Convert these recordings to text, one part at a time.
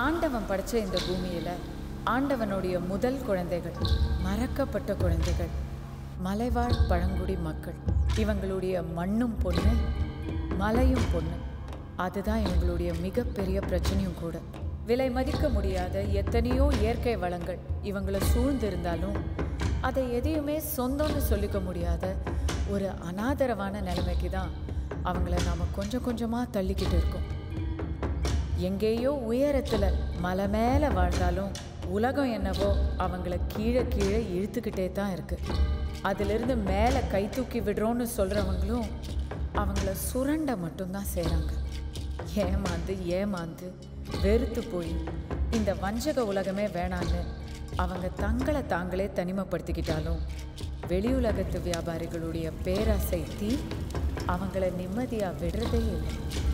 ஆண்டவன் படைச்ச இந்த பூமியில ஆண்டவனுடைய முதல் குழந்தைகள் மறக்கப்பட்ட குழந்தைகள் மலைவாழ் பழங்குடி மக்கள் இவங்களுடைய மண்ணும் பொண்ணு மலையும் பொண்ணு அதுதான் இவங்களுடைய மிகப்பெரிய பிரச்சனையும் கூட விலை மதிக்க முடியாத எத்தனையோ இயற்கை வளங்கள் இவங்களை சூழ்ந்திருந்தாலும் அதை எதையுமே சொந்தம்னு சொல்லிக்க முடியாத ஒரு அனாதரவான நிலைமைக்கு தான் அவங்கள நாம் கொஞ்சம் கொஞ்சமாக தள்ளிக்கிட்டு இருக்கோம் எங்கேயோ உயரத்தில் மலை மேலே வாழ்ந்தாலும் உலகம் என்னவோ அவங்கள கீழே கீழே இழுத்துக்கிட்டே தான் இருக்கு அதிலிருந்து மேலே கை தூக்கி விடுறோன்னு சொல்கிறவங்களும் அவங்கள சுரண்ட மட்டும்தான் செய்கிறாங்க ஏமாந்து ஏமாந்து வெறுத்து போய் இந்த வஞ்சக உலகமே வேணான்னு அவங்க தங்களை தாங்களே தனிமைப்படுத்திக்கிட்டாலும் வெளியுலகத்து வியாபாரிகளுடைய பேராசை தீ அவங்கள நிம்மதியாக விடுறதே இல்லை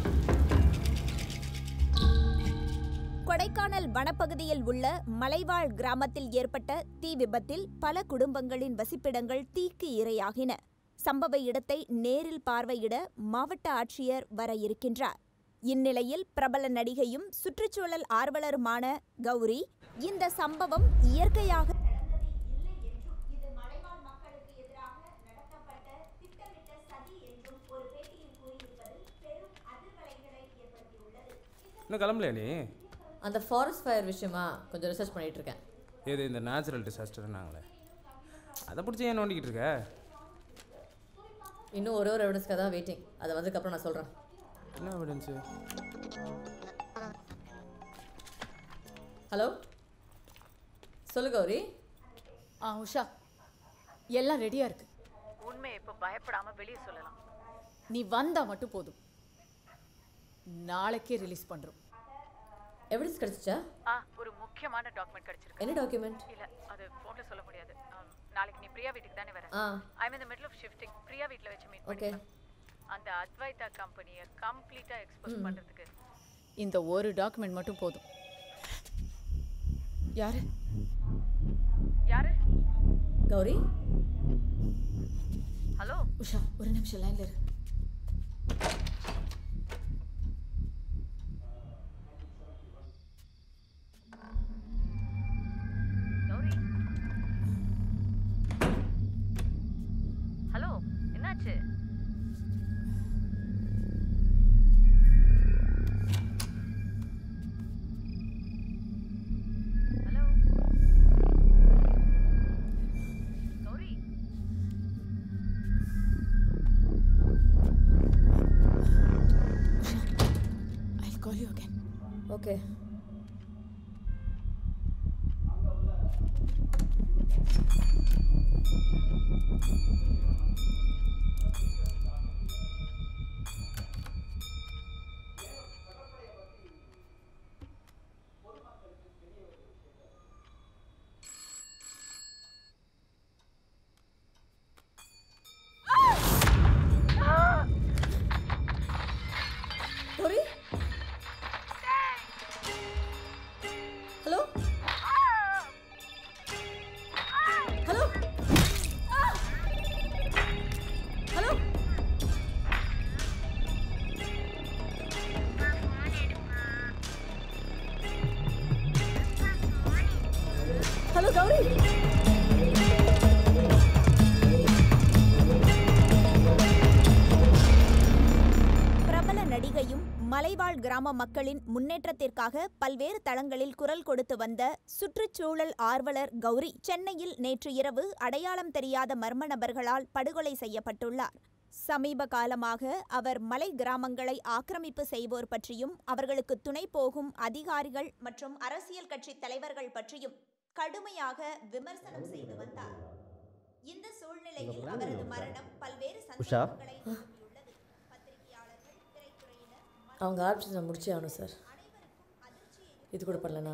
கொடைக்கானல் வனப்பகுதியில் உள்ள மலைவாழ் கிராமத்தில் ஏற்பட்ட தீ விபத்தில் பல குடும்பங்களின் வசிப்பிடங்கள் தீக்கு இரையாகின சம்பவ இடத்தை நேரில் பார்வையிட மாவட்ட ஆட்சியர் வர இருக்கின்றார் இந்நிலையில் பிரபல நடிகையும் சுற்றுச்சூழல் ஆர்வலருமான கௌரி இந்த சம்பவம் இயற்கையாக இன்னும் கிளம்பலையா நீ அந்த ஃபாரஸ்ட் ஃபயர் விஷயமா கொஞ்சம் ரிசர்ச் பண்ணிட்டு இருக்கேன் ஏது இந்த நேச்சுரல் டிசாஸ்டர்னாங்களே அதை பிடிச்சி ஏன் நோண்டிக்கிட்டு இருக்க இன்னும் ஒரு ஒரு எவிடன்ஸ்க்காக தான் வெயிட்டிங் அதை வந்ததுக்கப்புறம் நான் சொல்கிறேன் என்ன எவிடன்ஸு ஹலோ சொல்லு கௌரி ஆ உஷா எல்லாம் ரெடியாக இருக்கு உண்மையை இப்போ பயப்படாம வெளியே சொல்லலாம் நீ வந்தா மட்டும் போதும் நாளைக்கே ரிலீஸ் பண்ணுறோம் எவிடன்ஸ் கிடச்சிச்சா ஆ ஒரு முக்கியமான டாக்குமெண்ட் கிடைச்சிருக்கு என்ன டாக்குமெண்ட் இல்ல அது போன்ல சொல்ல முடியாது ஆம், நாளைக்கு நீ பிரியா வீட்டுக்கு தானே வர ஆ I mean middle of shifting Priya வீட்ல வச்சு மீட் ஓகே பண்ணிக்கலாம் அந்த அத்வைதா கம்பெனியை கம்ப்ளீட்டா எக்ஸ்போஸ் பண்றதுக்கு இந்த ஒரு டாக்குமெண்ட் மட்டும் போதும் யாரு யாரு கௌரி ஹலோ உஷா ஒரு நிமிஷம் லைன்ல இரு கௌரி ஹலோ என்னாச்சு hello Gowri Usha I call you again okay Gowri hello hello hello hello Gowri பிரபல நடிகையும் மலைவாழ் கிராம மக்களின் முன்னேற்றத்திற்காக பல்வேறு தளங்களில் குரல் கொடுத்து வந்த சுற்றுச்சூழல் ஆர்வலர் கௌரி சென்னையில் நேற்று இரவு அடையாளம் தெரியாத மர்ம நபர்களால் படுகொலை செய்யப்பட்டுள்ளார் சமீப காலமாக அவர் மலை கிராமங்களை ஆக்கிரமிப்பு செய்வோர் பற்றியும் அவர்களுக்கு துணை போகும் அதிகாரிகள் மற்றும் அரசியல் கட்சி தலைவர்கள் பற்றியும் கடுமையாக விமர்சனம் செய்து வந்தார் இந்த சூழ்நிலையில் அவரது மரணம் பல்வேறு உஷா? சந்தேகங்களை எழுப்பியுள்ளது பத்திரிகையாளர்கள் திரைத்துறையினர் அவங்க ஆர்டிஸ்ட் நான் முடிச்சே ஆகணும் சார் இது கூட பண்ணலனா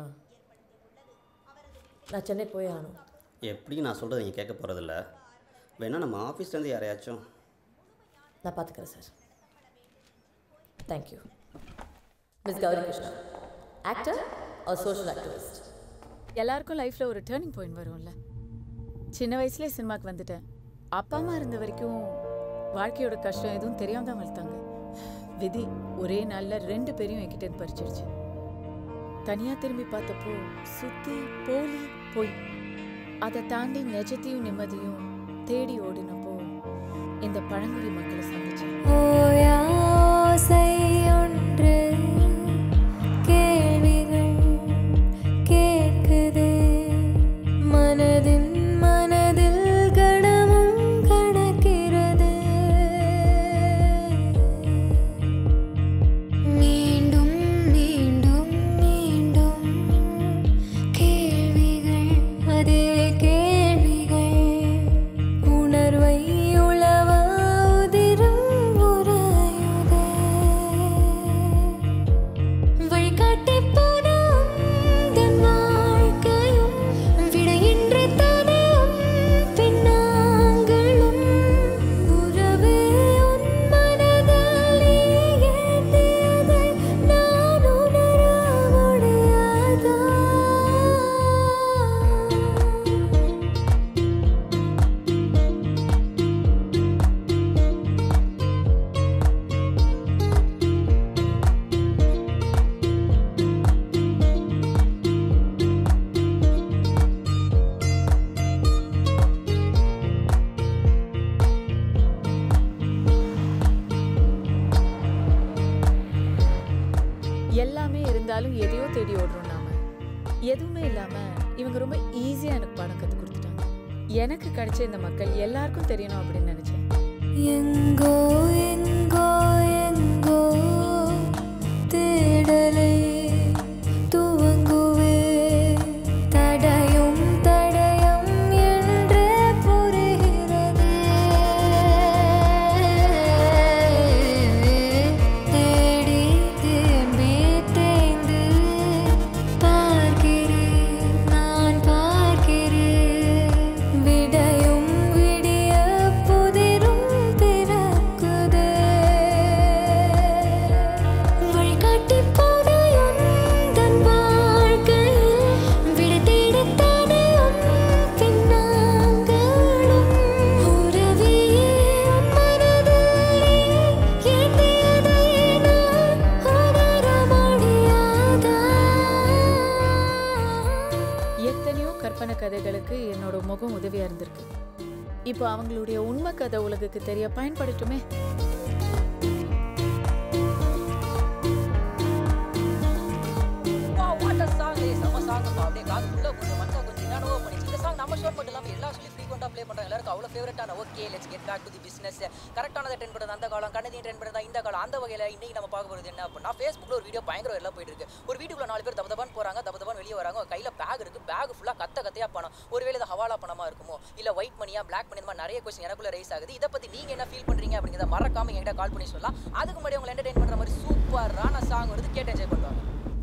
நான் சென்னை போயே ஆகணும் எப்படி நான் சொல்கிறத நீங்கள் கேட்க போகிறதில்ல வேணா நம்ம ஆஃபீஸ்லேருந்து யாரையாச்சும் நான் பார்த்துக்கிறேன் sir thank you miss Gowri Krishna actor or social activist எல்லாருக்கும் லைஃப்பில் ஒரு டேர்னிங் பாயிண்ட் வரும்ல சின்ன வயசுலேயே சினிமாக்கு வந்துட்டேன் அப்பா அம்மா இருந்த வரைக்கும் வாழ்க்கையோட கஷ்டம் எதுவும் தெரியாம தான் வளர்த்தாங்க விதி ஒரே நாளில் ரெண்டு பேரையும் என்கிட்ட இருந்து பறிச்சிடுச்சு தனியா திரும்பி பார்த்தப்போ சுத்தி போலி பொய் அதை தாண்டி நிஜத்தையும் நிம்மதியும் தேடி ஓடினப்போ இந்த பழங்குடி மக்களை சந்திச்சேன் ஓயாசை ஒன்று கேள்விகள் கேட்குது மனதின் மனதில் கணமும் கணக்கிறது மீண்டும் மீண்டும் மீண்டும் கேள்விகள் அதே கேள்விகள் உணர்வை உளவ உதிரும் உறையுதே வழிகாட்டி போன உந்தன் வாழ்க்கையும் விடையின்றி தானேயும் பின்னாங்களும் உறவே உன் மனதில் நீ ஏந்தியதை நான் உணர முடியாதா எல்லாமே இருந்தாலும் எதையோ தேடி ஓடுறோம் நாம எதுவுமே இல்லாம இவங்க ரொம்ப ஈஸியா எனக்கு பாடம் கத்து கொடுத்துட்டாங்க எனக்கு கிடைச்ச இந்த மக்கள் எல்லாருக்கும் தெரியணும் அப்படின்னு நினைச்சேன் எங்கோ எங்கோ எங்கோ தேடலை துவங்குவே தடயும் தடயம் என்று புரிகிறது தேடி தேம்பி தேய்ந்து பார்க்கிறேன் நான் பார்க்கிறேன் விடையும் விடிய புதிரும் பிறக்குதே வழிகாட்டி போன உந்தன் வாழ்க்கையில் விடை தேடித்தானே உன் பின்னாங்களும் உறவே உன் மனதில் நீ ஏந்தியதை நான் உணர முடியாதா எத்தனையோ கற்பனை கதைகளுக்கு என்னோட முகம் உதவியா இருந்திருக்கு இப்போ அவங்களுடைய உண்மை கதை உலகுக்கு தெரிய பயன்படுத்துமே Wow, what a song ஏய், செம்ம song அப்பா. அப்படியே காதுக்குள்ள கொஞ்சம் மனசா கொஞ்சம் என்னென்னவோ பண்ணுச்சு. இந்த song நம்ம show மட்டும் இல்லாம எல்லா சொல்லி frequent ஆ play பண்றாங்க. எல்லாருக்கும் அவ்வளவு favorite ஆன okay, let's get back to the business. correct ஆனதை trend பண்றது அந்த காலம், கண்ணதையும் trend பண்றது இந்த காலம். அந்த வகையில இன்னைக்கு நம்ம பார்க்க போறது என்ன அப்படின்னா, Facebookல ஒரு video பயங்கர viral ஆ போயிட்டு இருக்கு. ஒரு வீட்டுக்குள்ள நாலு பேர் தபதபான்னு போறாங்க, தபதபான்னு வெளிய வராங்க. அவங்க கையில bag இருக்கு. bag full ஆ கத்த கத்தையா பணம். ஒருவேளை இது ஹவாலா பணமா இருக்குமோ இல்ல ஒயிட் மணியா பிளாக் மணி இந்த மாதிரி நிறைய கொஸ்டின் எனக்குள்ள ரைஸ் ஆகுது இதை பத்தி நீங்க என்ன ஃபீல் பண்றீங்க அப்படிங்கிறத மறக்காம என்கிட்ட கால் பண்ணி சொல்லலாம் அதுக்கு முன்னாடி உங்களை என்டர்டைன் பண்ற மாதிரி சூப்பரான சாங் வருது கேட்டு என்ஜாய் பண்ணுவாங்க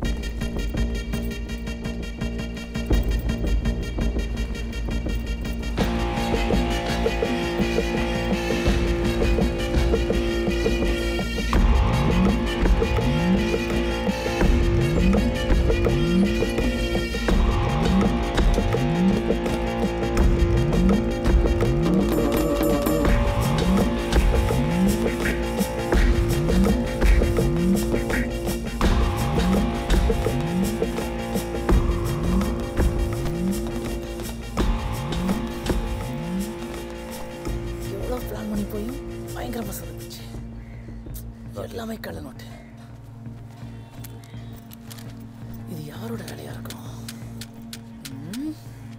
எவ்வளோ பிளான் பண்ணி போயும் பயங்கர பசங்க இருந்துச்சு எல்லாமே கள்ள நோட்டு இது யாரோட வேலையா இருக்கும் ம்?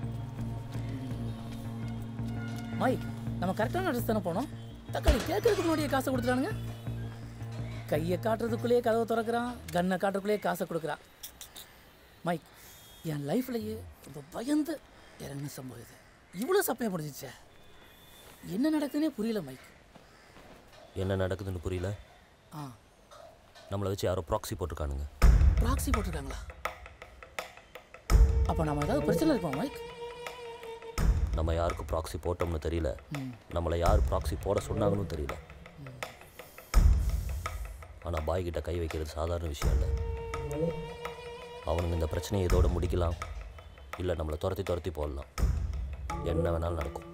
மைக் நம்ம கரெக்டான அட்ரஸ் தானே போனோம் தக்காளி கேட்கறதுக்கு முன்னாடியே காசை கொடுத்துட்டானுங்க கையை காட்டுறதுக்குள்ளேயே கதவை திறக்கிறான் கன்னை காட்டுறதுக்குள்ளேயே காசை கொடுக்குறான் மைக் என் லைஃப்லயே ரொம்ப பயந்து இறங்கின சம்பவம் இது இவ்வளோ சப்பையாக முடிஞ்சிச்சே என்ன நடக்குதுன்னே புரியல மைக் என்ன நடக்குதுன்னு புரியல ஆ நம்மளை வச்சு யாரோ ப்ராக்ஸி போட்டிருக்கானுங்க ப்ராக்ஸி போட்டிருக்காங்களா அப்போ நம்ம ஏதாவது பிரச்சனை இருக்கோம் மைக் நம்ம யாருக்கு ப்ராக்ஸி போட்டோம்னு தெரியல ம். நம்மளை யார் ப்ராக்ஸி போட சொன்னாங்கன்னு தெரியல ஆனால் பாய் கிட்ட கை வைக்கிறது சாதாரண விஷயம் இல்லை அவனுங்க இந்த பிரச்சனையை இதோட முடிக்கலாம் இல்லை நம்மளை துரத்தி துரத்தி போடலாம் என்ன வேணாலும் நடக்கும்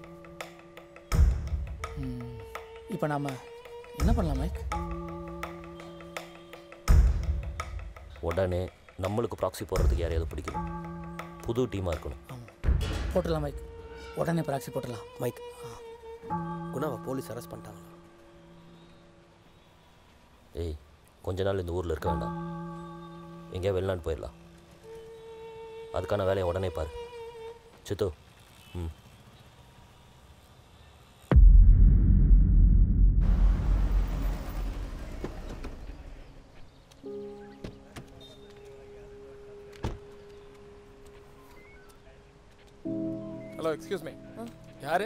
இப்போ நாம என்ன பண்ணலாம் மைக் உடனே நம்மளுக்கு ப்ராக்ஸி போடுறதுக்கு யாரையாவது பிடிக்கணும் புது டீமாக இருக்கணும் போட்டுடலாம் மைக் உடனே ப்ராக்சி போட்டுடலாம் மைக் குணாவை போலீஸ் அரெஸ்ட் பண்ணிட்டாங்களா ஏய் கொஞ்ச நாள் இந்த ஊரில் இருக்க வேண்டாம் எங்கேயா வெளிநாடு போயிடலாம் அதுக்கான வேலையை உடனே பாரு சித்து ம் ஹலோ எக்ஸ்கியூஸ் மீ யாரு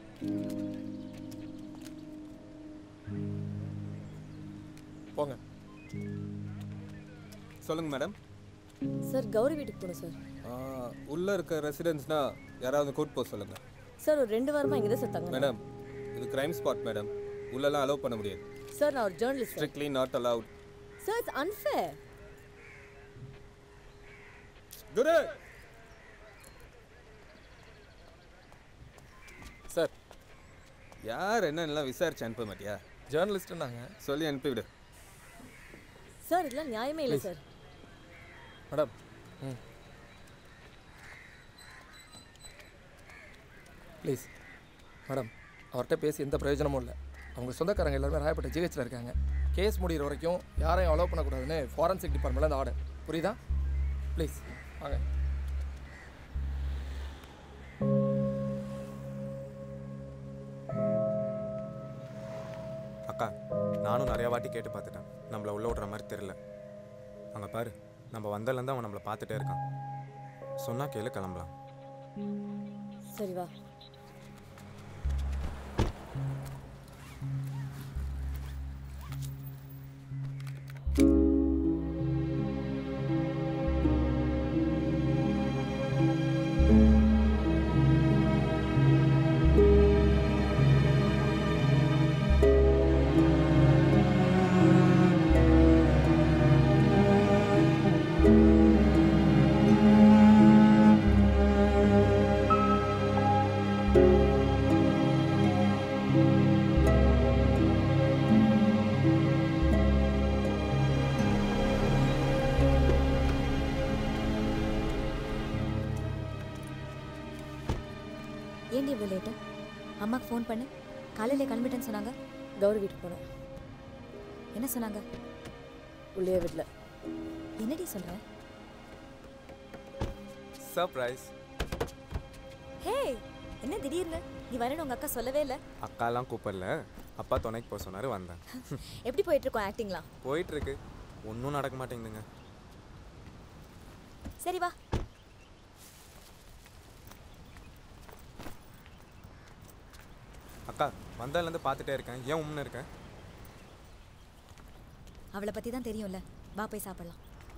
போங்க சொல்லுங்க மேடம் சார் கௌரி வீட்டுக்கு போகணும் சார் உள்ளே இருக்க ரெசிடென்ட்ஸ்னா யாராவது கூட்டு போக சொல்லுங்க சார் ஒரு ரெண்டு வாரமாக இங்கே தான் சார் தங்க மேடம் இது கிரைம் ஸ்பாட் மேடம் உள்ளெல்லாம் அலோவ் பண்ண முடியாது சார் நான் ஒரு journalist strictly not allowed sir it's unfair Guru sir யார் என்னென்னலாம் விசாரிச்சு அனுப்ப மாட்டியா ஜேர்னலிஸ்ட்டுன்னாங்க சொல்லி அனுப்பிவிடு சார் இதெல்லாம் நியாயமே இல்லை சார் மேடம் ம் ப்ளீஸ் மேடம் அவர்கிட்ட பேசி எந்த பிரயோஜனமும் இல்லை அவங்க சொந்தக்காரங்க எல்லாருமே ராயப்பட்ட ஜிஹெச்சில் இருக்காங்க கேஸ் முடிகிற வரைக்கும் யாரையும் அலோவ் பண்ணக்கூடாதுன்னு ஃபாரன்சிக் டிபார்ட்மெண்ட்டில் அந்த ஆர்டர் புரியுதா ப்ளீஸ் வாங்க அக்கா நானும் நிறையா வாட்டி கேட்டு பார்த்துட்டேன் நம்மளை உள்ள விடுற மாதிரி தெரில அங்கே பாரு நம்ம வந்ததுலேருந்து அவன் நம்மளை பார்த்துட்டே இருக்கான் சொன்னா கேளு கிளம்பலாம் சரி வா ஏன்டி இவ்வளோ லேட்டு அம்மாக்கு ஃபோன் பண்ணு காலையில் கிளம்பிட்டேன்னு சொன்னாங்க கௌரி வீட்டுக்கு போனேன் என்ன சொன்னாங்க உள்ளே வீட்டில் என்னடி சொல்கிற சர்ப்ரைஸ் ஹே என்ன திடீர்னு நீ வரேன்னு உங்கள் அக்கா சொல்லவே இல்லை அக்காலாம் கூப்பிடல அப்பா துணைக்கு போக சொன்னார் வந்தேன் எப்படி போயிட்டுருக்கோம் ஆக்டிங்லாம் போயிட்டு இருக்கு ஒன்றும் நடக்க மாட்டேங்குதுங்க சரி வா அக்கா வந்ததுலேருந்து பார்த்துட்டே இருக்கேன் ஏன் உம்னு இருக்கேன் அவளை பற்றி தான் தெரியும்ல வா போய் சாப்பிடலாம்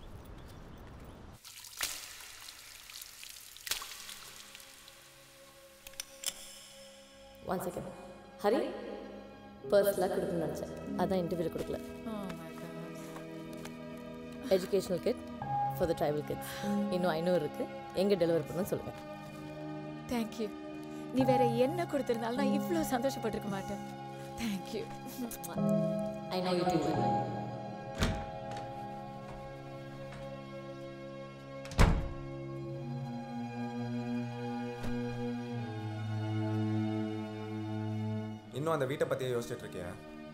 ஒன் செகண்ட் ஹரி பர்ஸ்லாம் கொடுக்கணும்னு நினச்சேன் அதான் இன்டர்வியூ கொடுக்கல educational kit for the tribal kids இன்னும் ஐநூறு இருக்குது எங்கே டெலிவரி பண்ணணும்னு சொல்லுங்கள் தேங்க்யூ நீ வேற என்ன கொடுத்திருந்தாலும் நான் இவ்வளோ சந்தோஷப்பட்டிருக்க மாட்டேன் thank you I know you too இன்னும் அந்த வீட்டை பற்றியே யோசிச்சுட்டு இருக்கியா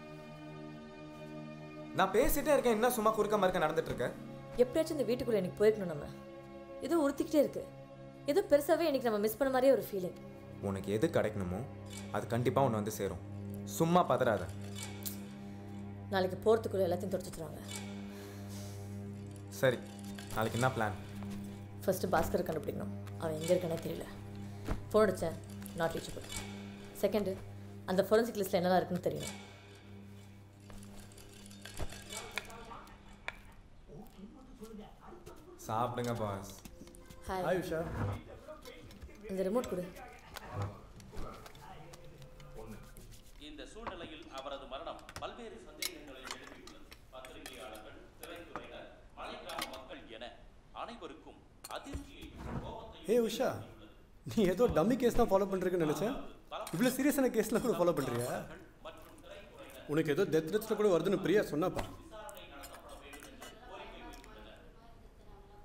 நான் பேசிட்டே இருக்கேன் என்ன சும்மா குறுக்க மறுக்க நடந்துட்டு இருக்க எப்படியாச்சும் இந்த வீட்டுக்குள்ளே எனக்கு போயிருக்கணும் நம்ம ஏதோ உறுத்திக்கிட்டே இருக்கு ஏதோ பெருசாகவே இன்னைக்கு நம்ம மிஸ் பண்ண மாதிரியே ஒரு ஃபீலிங் உனக்கு எது கிடைக்கணுமோ அது கண்டிப்பாக உன்னை வந்து சேரும் சும்மா பதறாத நாளைக்கு போகிறதுக்குள்ளே எல்லாத்தையும் தொடச்சிட்டுருவாங்க சரி நாளைக்கு என்ன பிளான் ஃபஸ்ட்டு பாஸ்கரை கண்டுபிடிக்கணும் அவன் எங்கே இருக்கானே தெரியல ஃபோன் அடித்தேன் நாட் ரீச்சபிள் செகண்டு அந்த ஃபொரன்சிக் லிஸ்ட்டில் என்னெல்லாம் இருக்குன்னு தெரியணும் சாப்பிடுங்க பாஸ் ஹாய் ஹாய் உஷா இந்த ரிமோட் கொடு இந்த சூழ்நிலையில் அவரது மரணம் பல்வேறு சந்தேகங்களை எழுப்பியுள்ளது பத்திரிகையாளர்கள் திரைத்துறையினர் மலைக்கிராம மக்கள் என அனைவருக்கும் அதிர்ச்சியையும் கோபத்தையும் ஏ உஷா நீ ஏதோ டம்மி கேஸ் தான் ஃபாலோ பண்ணுறதுன்னு நினச்சேன் இவ்வளோ சீரியஸான கேஸ்லாம் கூட ஃபாலோ பண்ணுறியா உனக்கு ஏதோ டெத் த்ரெட்ஸில் கூட வருதுன்னு பிரியா சொன்னாப்பா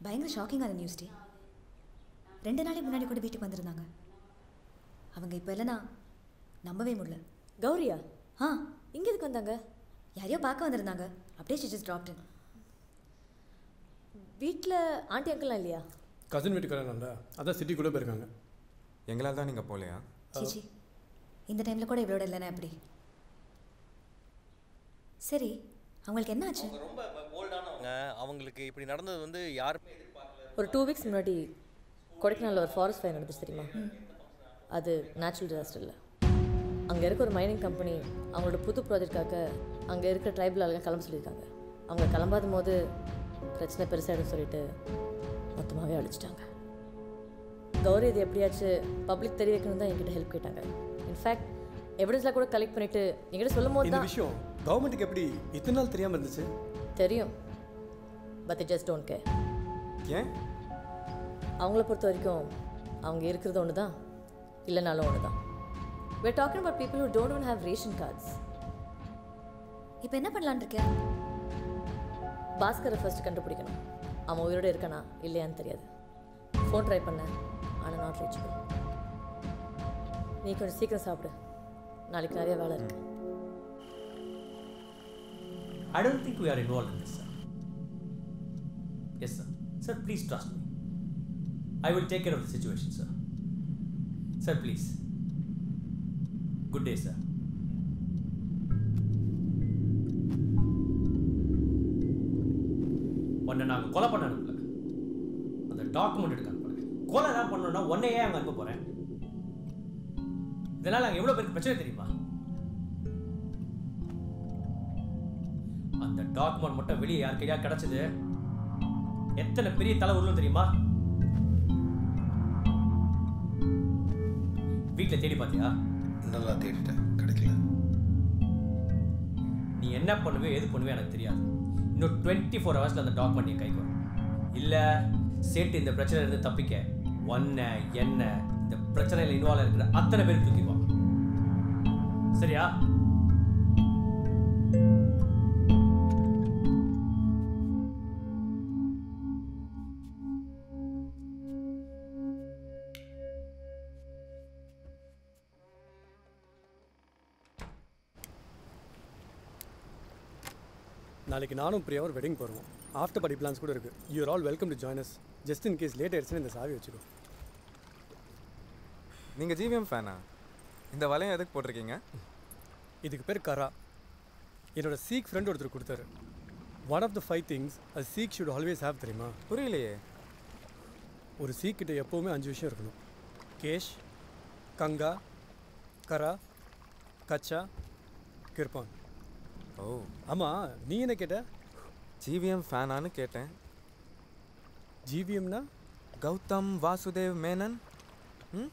பயங்கர ஷாக்கிங்கான நியூஸ் டி ரெண்டு நாளைக்கு முன்னாடி கூட வீட்டுக்கு வந்திருந்தாங்க அவங்க இப்போ இல்லைனா நம்பவே முடியல கௌரியா ஆ இங்கே எதுக்கு வந்தாங்க யாரையோ பார்க்க வந்திருந்தாங்க அப்படியே she just dropped in வீட்டில் ஆண்டி அங்கிள்லாம் இல்லையா கசின் வீட்டுக்காரங்கல்ல அதான் சிட்டிக்குள்ளே போயிருக்காங்க எங்களால் தான் நீங்கள் போகலையா சீச்சி இந்த டைமில் கூட இவ்வளோ இல்லைன்னா எப்படி சரி அவங்களுக்கு என்ன ஆச்சு ரொம்ப போல்டானவங்க அவங்களுக்கு இப்படி நடந்தது வந்து யாருமே எதிர்பார்க்கல ஒரு டூ வீக்ஸ் முன்னாடி கொடைக்கானலில் ஒரு ஃபாரஸ்ட் ஃபயர் நடந்துச்சு தெரியுமா அது நேச்சுரல் டிசாஸ்டர் இல்லை அங்கே இருக்க ஒரு மைனிங் கம்பெனி அவங்களோட புது ப்ராஜெக்ட்காக அங்கே இருக்கிற ட்ரைபல் ஆளுங்க கிளம்ப சொல்லியிருக்காங்க அவங்க கிளம்பாத போது பிரச்சனை பெருசாகிடும் சொல்லிட்டு மொத்தமாகவே அழிச்சிட்டாங்க கௌரி இது எப்படியாச்சும் பப்ளிக் தெரிய வைக்கணும் தான் என்கிட்ட ஹெல்ப் கேட்டாங்க இன்ஃபேக்ட் எவிடன்ஸ்லாம் கூட கலெக்ட் பண்ணிட்டு என்கிட்ட சொல்லும் போது இந்த தான் விஷயம் கவர்மெண்ட்டுக்கு எப்படி இத்தனை நாள் தெரியாமல் இருந்துச்சு தெரியும் பட் ஜஸ்ட் டோன்ட் கேர் ஏன் அவங்கள பொறுத்த வரைக்கும் அவங்க இருக்கிறது ஒன்று தான் இல்லைனாலும் ஒன்று தான் we're talking about people who don't even have ration cards இப்போ என்ன பண்ணலான்னு இருக்க பாஸ்கரை ஃபர்ஸ்ட் கண்டுபிடிக்கணும் அவன் உயிரோடு இருக்கானா இல்லையான்னு தெரியாது ஃபோன் ட்ரை பண்ணேன் ஆனால் நாட் ரீச்சபிள் நீ கொஞ்சம் சீக்கிரம் சாப்பிடு நாளைக்கு நிறைய வேலை இருக்கு I don't think we are involved in this, sir. Yes, sir. Sir, please trust me. I will take care of the situation, sir. Sir, please. Good day, sir. உன்னை நாங்கள் கொலை பண்ண அனுப்பல அந்த டாக்குமெண்ட் எடுக்க அனுப்புறேன் கொலை தான் பண்ணணும்னா உன்னை ஏன் அங்கே அனுப்ப போகிறேன் இதனால் அங்கே எவ்வளோ பேருக்கு பிரச்சனை தெரியுமா அந்த டாக்குமெண்ட் மட்டும் வெளியே யார் கையா கிடைச்சது எத்தனை பெரிய தலை உருளும் தெரியுமா வீட்டில் தேடி பார்த்தியா நல்லா தேடிட்டேன் கிடைக்கல நீ என்ன பண்ணுவே எது பண்ணுவே எனக்கு தெரியாது இன்னும் டுவெண்ட்டி ஃபோர் ஹவர்ஸில் அந்த டாக்குமெண்ட் என் கைக்கு வரும் இல்லை சேட்டு இந்த பிரச்சனையில இருந்து தப்பிக்க ஒன்ன என்ன இந்த பிரச்சனையில் இன்வால்வ் இருக்கிற அத்தனை பேர் தூக்கிடுவான் சரியா நாளைக்கு நானும் பிரியாவும் வெட்டிங் போகிறோம் ஆஃப்டர் படி பிளான்ஸ் கூட இருக்குது you're all welcome to join us just in case late ஆயிடுச்சுன்னா இந்த சாவி வச்சுக்கோ நீங்கள் ஜிவிஎம் ஃபேனா இந்த வலையம் எதுக்கு போட்டிருக்கீங்க இதுக்கு பேர் கரா என்னோட சீக் ஃப்ரெண்ட் ஒருத்தர் கொடுத்தாரு one of the five things அது சீக் ஷுட் ஆல்வேஸ் ஹேவ் தெரியுமா புரியலையே ஒரு சீக் கிட்ட எப்போவுமே அஞ்சு விஷயம் இருக்கணும் கேஷ் கங்கா கரா கச்சா கிருப்பான் ஓ ஆமாம் நீ என்ன கேட்ட ஜிவிஎம் ஃபேனான்னு கேட்டேன் ஜிவிஎம்னா கௌதம் வாசுதேவ் மேனன் ம்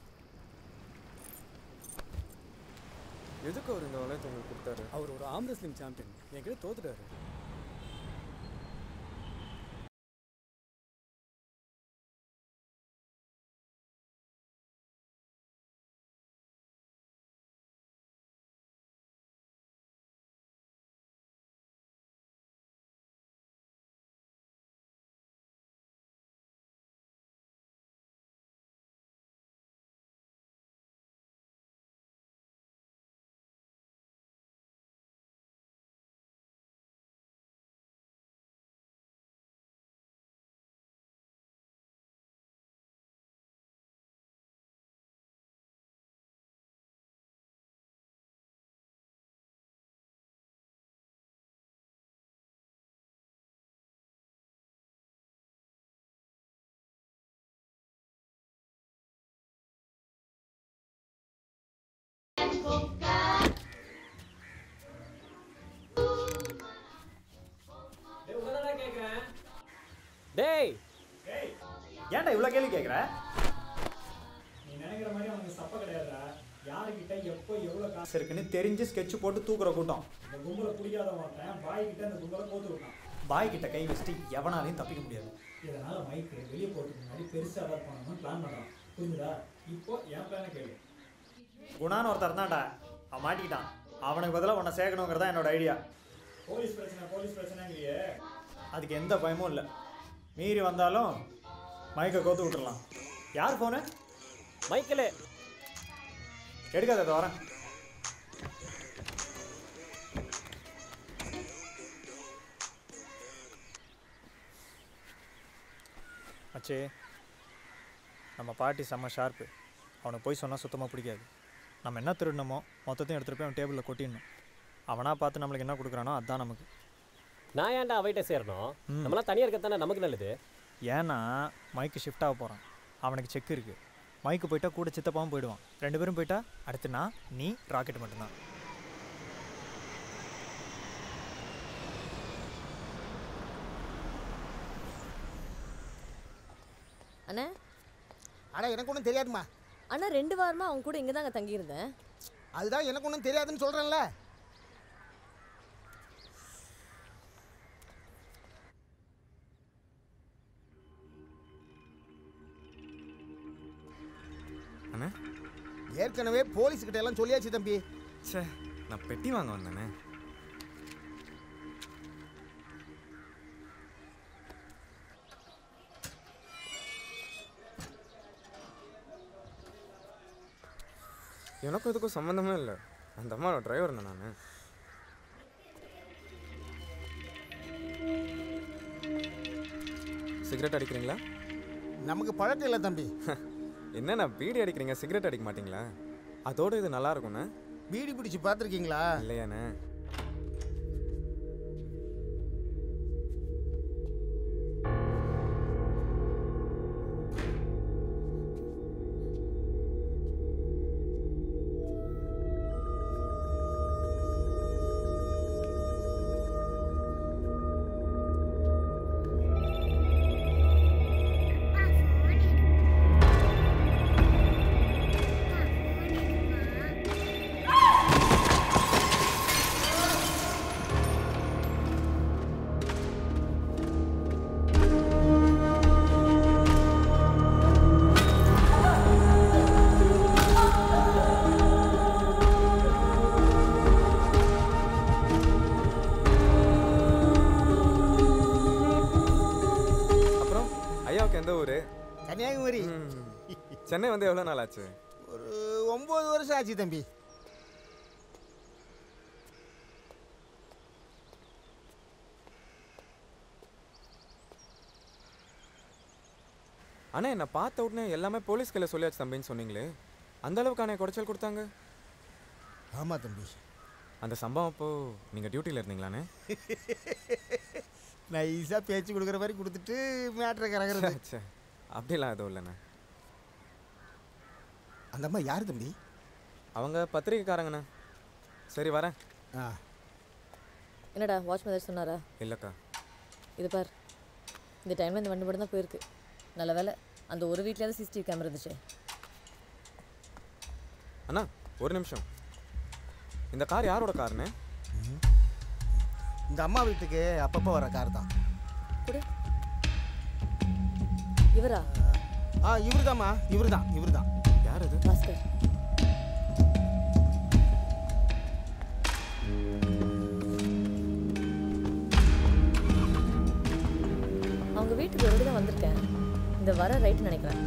எதுக்கு அவர் இந்த வளையத்தை உங்களுக்கு கொடுத்தாரு அவர் ஒரு ஆம் ரெஸ்லிங் சாம்பியன் என்கிட்ட தோத்துட்டாரு டேய் ஏன்டா இவ்வளோ கேள்வி கேட்குற நீ நினைக்கிற மாதிரி அவனுக்கு சப்ப கிடையாதுடா யாருக்கிட்ட எப்போ எவ்வளோ காசு இருக்குன்னு தெரிஞ்சு ஸ்கெட்ச் போட்டு தூக்குற கூட்டம் இந்த கும்பலை பிடிக்காத மாட்டேன் பாய் கிட்ட அந்த கும்பலை போட்டு விட்டான் பாய் கிட்ட கை வச்சுட்டு எவனாலையும் தப்பிக்க முடியாது இதனால மைக்கு வெளியே போகிறதுக்கு முன்னாடி பெருசாக அடாப்ட் பண்ணணும்னு பிளான் பண்ணுறான் புரிஞ்சுதா இப்போ என் பிளானை கேளு குணான்னு ஒருத்தர் தான்டா அவன் மாட்டிக்கிட்டான் அவனுக்கு பதிலாக உன்னை சேர்க்கணுங்கிறதா என்னோட ஐடியா போலீஸ் பிரச்சனை போலீஸ் பிரச்சனைங்கிறியே அதுக்கு எந்த பயமும் இல்லை மீறி வந்தாலும் மைக்கை கோத்து விட்டுறலாம் யார் ஃபோனு மைக்கில் எடுக்காத அதை வரேன் அச்சே நம்ம பாட்டி செம்ம ஷார்ப்பு அவனுக்கு போய் சொன்னால் சுத்தமாக பிடிக்காது நம்ம என்ன திருடணுமோ மொத்தத்தையும் எடுத்துகிட்டு போய் அவன் டேபிளில் கொட்டிடணும் அவனாக பார்த்து நம்மளுக்கு என்ன கொடுக்குறானோ அதுதான் நமக்கு நான் ஏன்டா அவைட்ட சேரணும் ம். நம்மளாம் தனியாக இருக்கத்தானே நமக்கு நல்லது ஏன்னா மைக்கு ஷிஃப்ட் ஆக போகிறான் அவனுக்கு செக் இருக்குது மைக்கு போயிட்டா கூட சித்தப்பாவும் போயிடுவான் ரெண்டு பேரும் போயிட்டா அடுத்து நான் நீ ராக்கெட் மட்டும்தான் அண்ணா அட எனக்கு ஒன்றும் தெரியாதுமா அண்ணா ரெண்டு வாரமாக அவங்க கூட இங்கே தாங்க தங்கியிருந்தேன் அதுதான் எனக்கு ஒன்றும் தெரியாதுன்னு சொல்கிறேன்ல அண்ணே ஏற்கனவே போலீஸ்கிட்ட எல்லாம் சொல்லியாச்சு தம்பி ச்சே நான் பெட்டி வாங்க வந்தேனே எனக்கும் இதுக்கும் சம்மந்தமே இல்லை அந்த அம்மாவோட டிரைவர் நான் சிகரெட் அடிக்கிறீங்களா நமக்கு பழக்கம் இல்லை தம்பி என்னண்ணா பீடி அடிக்கிறீங்க சிகரெட் அடிக்க மாட்டீங்களா அதோட இது நல்லா இருக்கும்ண்ணே பீடி பிடிச்சி பார்த்துருக்கீங்களா இல்லையாண்ணே அப்புறம் ஐயாவுக்கு எந்த ஊர் கன்னியாகுமரி சென்னை வந்து எவ்வளோ நாள் ஆச்சு ஒரு ஒம்பது வருஷம் ஆச்சு தம்பி அண்ணா என்னை பார்த்த உடனே எல்லாமே போலீஸ் கையில் சொல்லியாச்சு தம்பின்னு சொன்னீங்களே அந்த அளவுக்கு அண்ணே குறைச்சல் கொடுத்தாங்க ஆமாம் தம்பி அந்த சம்பவம் அப்போ நீங்கள் டியூட்டியில் இருந்தீங்களாண்ணே நைஸாக பேச்சு கொடுக்குற மாதிரி கொடுத்துட்டு மேட்ரை கறகுறது ச்சே, அப்படிலாம் எதுவும் இல்லைண்ணே அந்த அம்மா யார் தம்பி அவங்க பத்திரிக்கைக்காரங்கண்ணே சரி வரேன் ஆ என்னடா வாட்ச்மேன் ஏதாச்சும் சொன்னாரா இல்லைக்கா இது பார் இந்த டைமில் இந்த வண்டி மட்டும் தான் போயிருக்கு நல்ல வேலை அந்த ஒரு வீட்லேயாவது சிசிடிவி கேமரா இருந்துச்சு அண்ணா ஒரு நிமிஷம் இந்த கார் யாரோட காருண்ணே இந்த அம்மா வீட்டுக்கு அப்பப்போ வர கார் தான் கொடு இவரா ஆ இவர் தாம்மா இவர் தான் இவர் தான் யார் இது பாஸ்கர் அவங்க வீட்டுக்கு ஒரு தான் வந்திருக்கேன் இந்த வர ரைட்டு நினைக்கிறேன்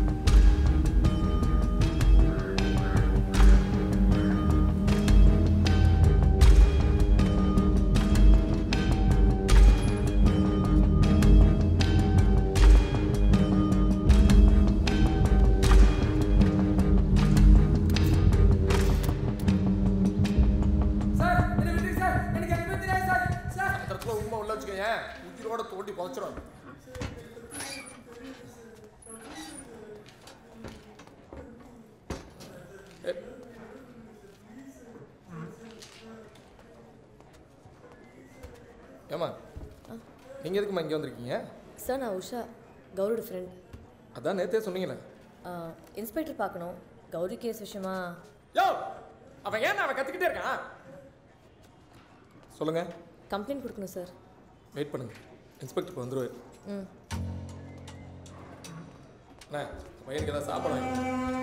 சார் என்ன விட்டுருங்க சார் எனக்கு எதுவுமே தெரியாது சார் சார் அந்த இடத்துல உண்மை உள்ள வச்சுக்கோங்க உயிரோட தோண்டி புதைச்சிடும் ஏமா நீங்கள் எதுக்குமா இங்கே வந்திருக்கீங்க சார் நான் உஷா கௌரியோட ஃப்ரெண்ட் அதான் நேத்தே சொன்னீங்களே இன்ஸ்பெக்டர் பார்க்கணும் கௌரி கேஸ் விஷயமா யோ அவன் ஏன் அவன் கத்திக்கிட்டே இருக்கான் சொல்லுங்க கம்ப்ளைண்ட் கொடுக்கணும் சார் வெயிட் பண்ணுங்க இன்ஸ்பெக்டர் வந்துருவாரு ம் அண்ணா பையனுக்கு ஏதாவது சாப்பாடு வாங்கி கொடுங்க.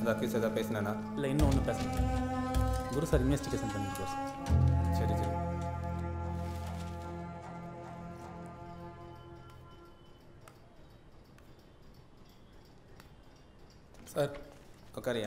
அந்த அக்யூஸ் ஏதாவது பேசினானா இல்லை இன்னும் ஒன்றும் பேசல குரு சார் இன்வெஸ்டிகேஷன் பண்ணிட்டு சார் சரி சரி சார் உட்காரியா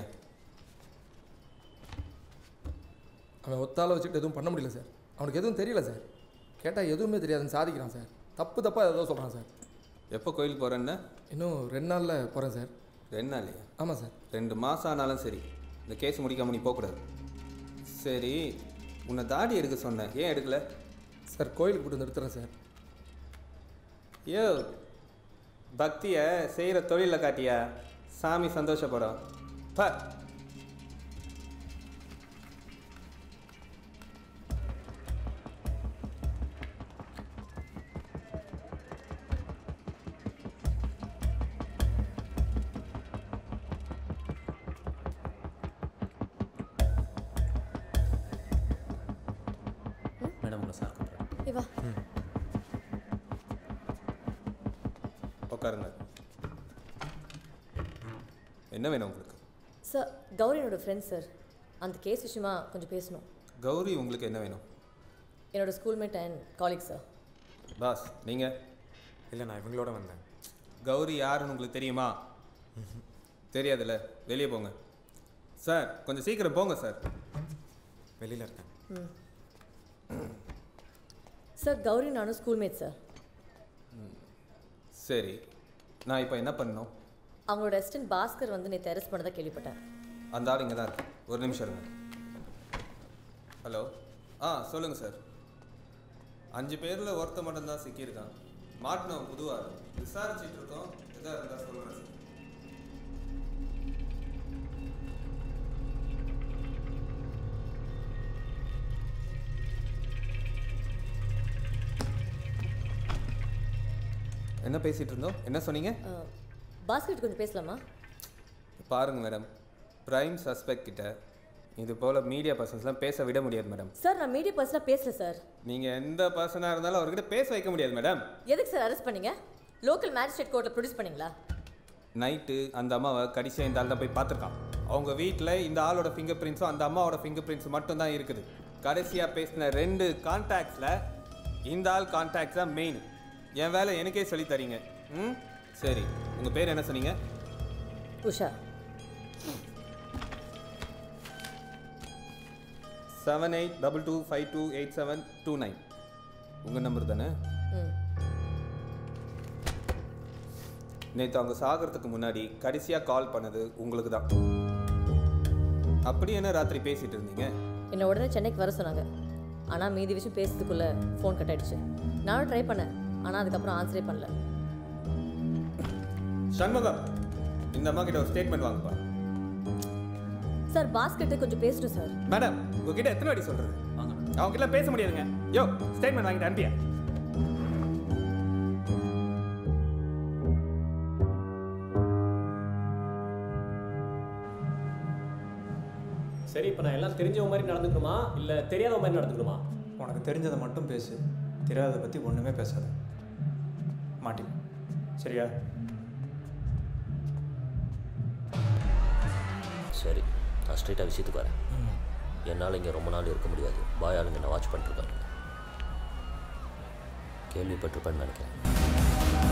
அவன் ஒத்தால வச்சுக்கிட்டு எதுவும் பண்ண முடியல சார் அவனுக்கு எதுவும் தெரியல சார் கேட்டால் எதுவுமே தெரியாதுன்னு சாதிக்கிறான் சார் தப்பு தப்பாக ஏதோ சொல்கிறான் சார் எப்போ கோயிலுக்கு போகிறேன்னா இன்னும் ரெண்டு நாளில் போகிறேன் சார் ரெண்டு நாளையா ஆமாம் சார் ரெண்டு மாதம் ஆனாலும் சரி இந்த கேஸ் முடிக்காம நீ போகக்கூடாது சரி உன்னை தாடி எடுக்க சொன்னேன் ஏன் எடுக்கல சார் கோயிலுக்கு போட்டு நிறுத்துறேன் சார் ஐயோ பக்தியை செய்கிற தொழிலில் காட்டியா சாமி சந்தோஷப்படும் பா மேடம் உங்களை சார் கூப்பிட்றேன் ஏ வா உட்காருங்க என்ன வேணும் உங்களுக்கு சார் கௌரி என்னோட ஃப்ரெண்ட் சார் அந்த கேஸ் விஷயமா கொஞ்சம் பேசணும் கௌரி உங்களுக்கு என்ன வேணும் என்னோட schoolmate and college sir boss நீங்கள் இல்லை நான் இவங்களோட வந்தேன் கௌரி யாருன்னு உங்களுக்கு தெரியுமா தெரியாதுல்ல வெளியே போங்க சார் கொஞ்சம் சீக்கிரம் போங்க சார் வெளியில் இருக்கேன் ம் சார் கௌரி நானும் ஸ்கூல்மேட் சார் சரி நான் இப்போ என்ன பண்ணணும் அவங்களோட அசிஸ்டன்ட் பாஸ்கர் வந்து நேற்று அரெஸ்ட் பண்ணதா கேள்விப்பட்டேன் அந்த ஆள் இங்கே தான் இருக்கு ஒரு நிமிஷம் இருங்க ஹலோ ஆ சொல்லுங்கள் சார் அஞ்சு பேரில் ஒருத்த மட்டும்தான் சிக்கியிருக்கான் மாட்டினவன் புதுவாக விசாரிச்சுட்டு இருக்கோம் எதாக இருந்தால் சொல்கிறேன் சார் என்ன பேசிகிட்டு இருந்தோம் என்ன சொன்னீங்க பாஸ்கர் கொஞ்சம் பேசலாமா பாருங்க மேடம் பிரைம் சஸ்பெக்ட் கிட்ட இது போல் மீடியா பர்சன்ஸ்லாம் பேச விட முடியாது மேடம் சார் நான் மீடியா பர்சனாக பேசல சார் நீங்கள் எந்த பர்சனாக இருந்தாலும் அவர்கிட்ட பேச வைக்க முடியாது மேடம் எதுக்கு சார் அரெஸ்ட் பண்ணீங்க லோக்கல் மேஜிஸ்ட்ரேட் கோர்ட்டில் ப்ரொடியூஸ் பண்ணீங்களா நைட்டு அந்த அம்மாவை கடைசியாக இந்த ஆள் தான் போய் பார்த்துருக்கான் அவங்க வீட்டில் இந்த ஆளோட ஃபிங்கர் பிரிண்ட்ஸும் அந்த அம்மாவோட ஃபிங்கர் பிரிண்ட்ஸும் மட்டும்தான் இருக்குது கடைசியாக பேசின ரெண்டு கான்டாக்ட்ஸில் இந்த ஆள் கான்டாக்ட்ஸ் தான் மெயின் என் வேலை எனக்கே சொல்லித் தரீங்க ம் சரி உங்கள் பேர் என்ன சொன்னீங்க Usha seven eight double two five two eight seven two nine உங்கள் நம்பர் தானே ம் நேற்று அவங்க சாகிறதுக்கு முன்னாடி கடைசியாக கால் பண்ணது உங்களுக்கு தான் அப்படி என்ன ராத்திரி பேசிட்டு இருந்தீங்க என்னை உடனே சென்னைக்கு வர சொன்னாங்க ஆனால் மீதி விஷயம் பேசுறதுக்குள்ளே ஃபோன் கட் ஆயிடுச்சு நானும் ட்ரை பண்ணேன் ஆனால் அதுக்கப்புறம் ஆன்சரே பண்ணல சண்முகம் இந்த அம்மா கிட்ட ஒரு ஸ்டேட்மெண்ட் வாங்கப்பா சார் பாஸ்கெட்டு கொஞ்சம் பேசணும் சார் மேடம் உங்ககிட்ட எத்தனை வாட்டி சொல்றது அவங்க கிட்ட பேச முடியாதுங்க யோ ஸ்டேட்மெண்ட் வாங்கிட்டு அனுப்பியா சரி இப்போ நான் எல்லாம் தெரிஞ்சவங்க மாதிரி நடந்துக்கணுமா இல்லை தெரியாத மாதிரி நடந்துக்கணுமா உனக்கு தெரிஞ்சதை மட்டும் பேசு தெரியாததை பற்றி ஒன்றுமே பேசாத மாட்டி சரியா சரி நான் ஸ்ட்ரைட்டாக விஷயத்துக்கு வரேன் என்னால் இங்கே ரொம்ப நாள் இருக்க முடியாது பாய் ஆளுங்க என்ன வாட்ச் பண்ணிருக்காங்க கேள்விப்பட்டிருப்பேன்னு நினைக்கிறேன்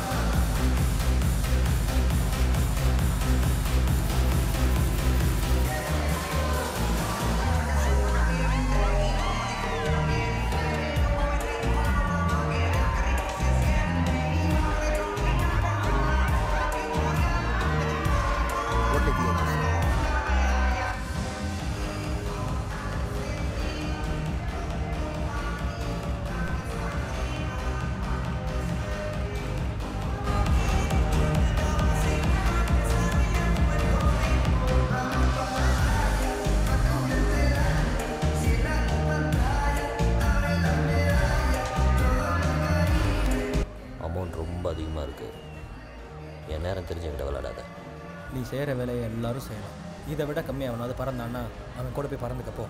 அமௌண்ட் ரொம்ப அதிகமாக இருக்குது என் நேரம் தெரிஞ்சவங்கிட்ட விளையாடாத நீ செய்கிற வேலையை எல்லாரும் செய்யலாம் இதை விட கம்மியாகனாவது பறந்தான்னா அவன் கூட போய் பறந்துக்கப்போ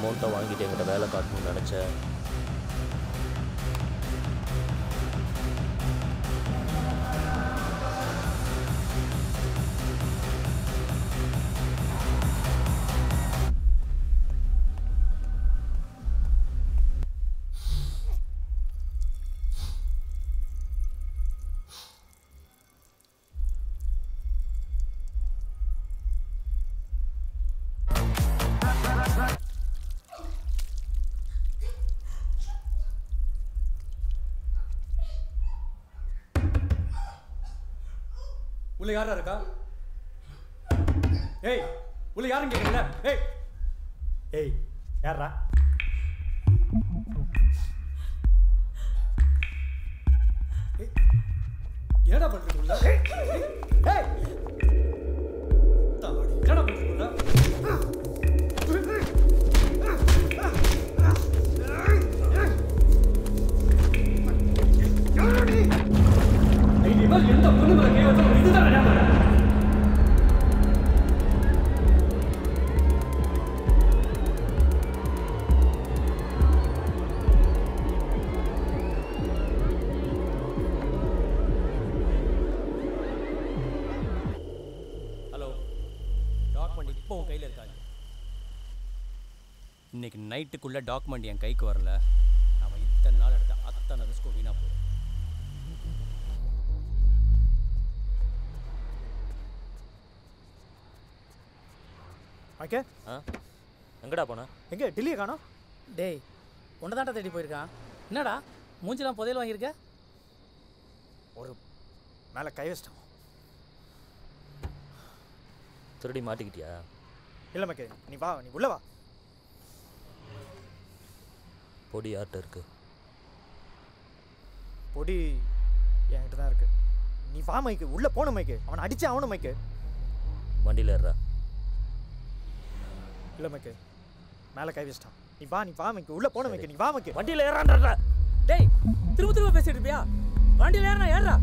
அமௌண்ட்டை வாங்கிட்டு என்கிட்ட வேலை காட்டணும்னு நினச்சேன் உள்ள யாரா இருக்கா ஏய் உள்ள யாரும் கேட்குறீங்களா ஏய் ஏய் யாரா ஏய், என்னடா பண்றீங்க உள்ள ஏய், ஏய், ஏய் தாடி, என்னடா பண்றீங்க உள்ள இனிமேல் எந்த பொண்ணு மேல கை வச்சாலும் இதுதான் அடையாளம் ஹலோ டாக்குமெண்ட் இப்போ உன் கையில் இருக்காங்க இன்னைக்கு நைட்டுக்குள்ளே டாக்குமெண்ட் என் கைக்கு வரல அவன் இத்தனை நாள் எடுத்த அத்தனை ரிஸ்க்கும் வீணாக போயிடும் ஓகே ஆ எங்கடா போன எங்க டெல்லியை காணோம் டேய் உன்னை தாண்டா தேடி போயிருக்கான் என்னடா மூஞ்சிலாம் புதையல் வாங்கியிருக்க ஒரு மேலே கை வச்சிட்டான் திருடி மாட்டிக்கிட்டியா இல்லை மக்கே நீ வா நீ உள்ள வா பொடி யார்கிட்ட இருக்கு பொடி என்கிட்ட தான் இருக்கு நீ வா மைக்கு உள்ள போன மைக்கு அவனை அடிச்சு அவனும் மைக்கு வண்டியில் ஏறுறா இல்லை மைக்கு மேலே கை வச்சிட்டான் நீ வா நீ வா மைக்கு உள்ள போன மைக்கு நீ வா மைக்கு வண்டியில் ஏறான்றா டேய் திரும்ப திரும்ப பேசிட்டு இருப்பியா வண்டியில் ஏறா ஏறா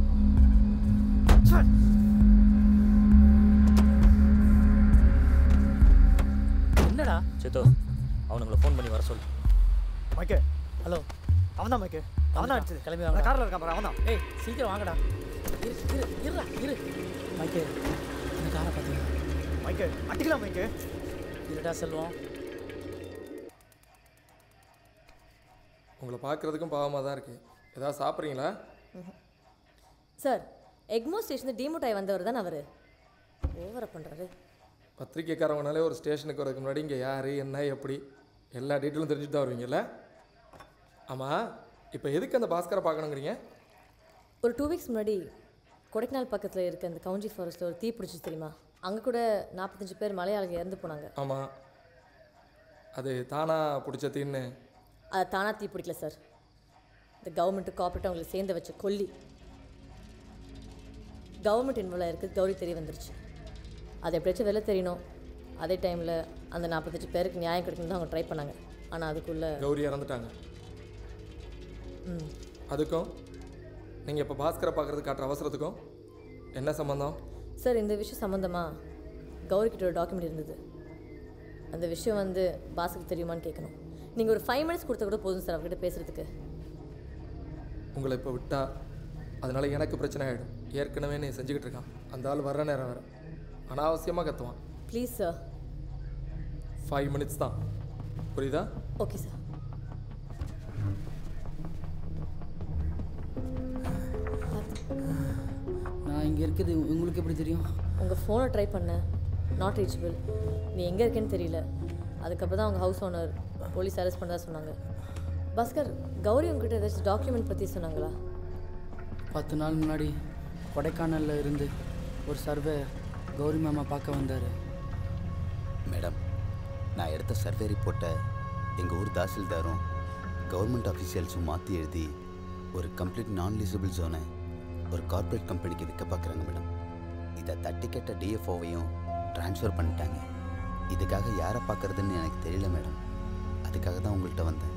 என்னடா சித்தோ அவனுங்களை ஃபோன் பண்ணி வர சொல்லு மைக்கு ஹலோ அவன் தான் மைக்கு அவன் தான் அடிச்சது கிளம்பி அந்த வாங்க காரில் இருக்கான் பாரு அவன் தான் ஏய் சீக்கிரம் வாங்கடா இரு இரு இருடா இரு மைக்கே இந்த காரை பார்த்தீங்க மைக்கு அடிக்கலாம் மைக்கு இருடா செல்வம் உங்களை பார்க்குறதுக்கும் பாவமாக தான் இருக்குது ஏதாவது சாப்பிட்றீங்களா சார் எக்மோ ஸ்டேஷன் டீமோட் ஆகி வந்தவர் தான் அவர் ஓவரா பண்ணுறாரு பத்திரிக்கைக்காரவங்கனாலே ஒரு ஸ்டேஷனுக்கு வரதுக்கு முன்னாடி இங்கே யார் என்ன எப்படி எல்லா டீட்டெயிலும் தெரிஞ்சுட்டு தான் வருவீங்கல்ல ஆமாம் இப்போ எதுக்கு அந்த பாஸ்கரை பார்க்கணுங்கிறீங்க ஒரு டூ வீக்ஸ் முன்னாடி கொடைக்கானல் பக்கத்தில் இருக்க அந்த கவுஞ்சி ஃபாரஸ்ட்டில் ஒரு தீ பிடிச்சி தெரியுமா அங்கே கூட நாற்பத்தஞ்சு பேர் மலையாளிங்க இறந்து போனாங்க ஆமாம் அது தானாக பிடிச்ச தீன்னு அது தானாக தீ பிடிக்கல சார் இந்த கவர்மெண்ட்டு கார்பரேட் அவங்களை சேர்ந்து வச்ச கொல்லி கவர்மெண்ட் இன்வால்வ் ஆயிருக்கு கௌரி தெரிய வந்துருச்சு அது எப்படியாச்சும் வெளில தெரியணும் அதே டைமில் அந்த நாற்பத்தஞ்சு பேருக்கு நியாயம் கிடைக்கணும் தான் அவங்க ட்ரை பண்ணாங்க ஆனால் அதுக்குள்ளே கௌரி இறந்துட்டாங்க ம் அதுக்கும் நீங்கள் இப்போ பாஸ்கரை பார்க்குறது காட்டுற அவசரத்துக்கும் என்ன சம்மந்தம் சார் இந்த விஷயம் சம்மந்தமாக கௌரி கிட்ட ஒரு டாக்குமெண்ட் இருந்தது அந்த விஷயம் வந்து பாஸுக்கு தெரியுமான்னு கேட்கணும் நீங்கள் ஒரு ஃபைவ் மினிட்ஸ் கொடுத்தா கூட போதும் சார் அவர்கிட்ட பேசுகிறதுக்கு உங்களை இப்போ விட்டா அதனால எனக்கு பிரச்சனை ஆகிடும் ஏற்கனவே நீ செஞ்சுக்கிட்டு இருக்கான் அந்த ஆள் வர்ற நேரம் வேறு அனாவசியமாக கத்துவான் ப்ளீஸ் சார் ஃபைவ் மினிட்ஸ் தான் புரியுதா ஓகே சார் நான் இங்கே இருக்கிறது உங்களுக்கு எப்படி தெரியும் உங்கள் ஃபோனை ட்ரை பண்ணேன் நாட் ரீச்சபிள் நீ எங்கே இருக்கேன்னு தெரியல அதுக்கப்புறம் தான் அவங்க ஹவுஸ் ஓனர் போலீஸ் அரெஸ்ட் பண்ணதா சொன்னாங்க பாஸ்கர் கௌரி உங்ககிட்ட ஏதாச்சும் டாக்குமெண்ட் பற்றி சொன்னாங்களா பத்து நாள் முன்னாடி கொடைக்கானலில் இருந்து ஒரு சர்வே கௌரி மாமா பார்க்க வந்தார் மேடம் நான் எடுத்த சர்வே ரிப்போர்ட்டை எங்கள் ஊர் தாசில்தாரும் கவர்மெண்ட் அஃபீஷியல்ஸும் மாற்றி எழுதி ஒரு கம்ப்ளீட் நான் லீசபிள் ஜோனை ஒரு கார்ப்பரேட் கம்பெனிக்கு விற்க பார்க்குறாங்க மேடம் இதை தட்டி கேட்ட டிஎஃப்ஓவையும் ட்ரான்ஸ்ஃபர் பண்ணிட்டாங்க இதுக்காக யாரை பார்க்குறதுன்னு எனக்கு தெரியல மேடம் அதுக்காக தான் உங்கள்கிட்ட வந்தேன்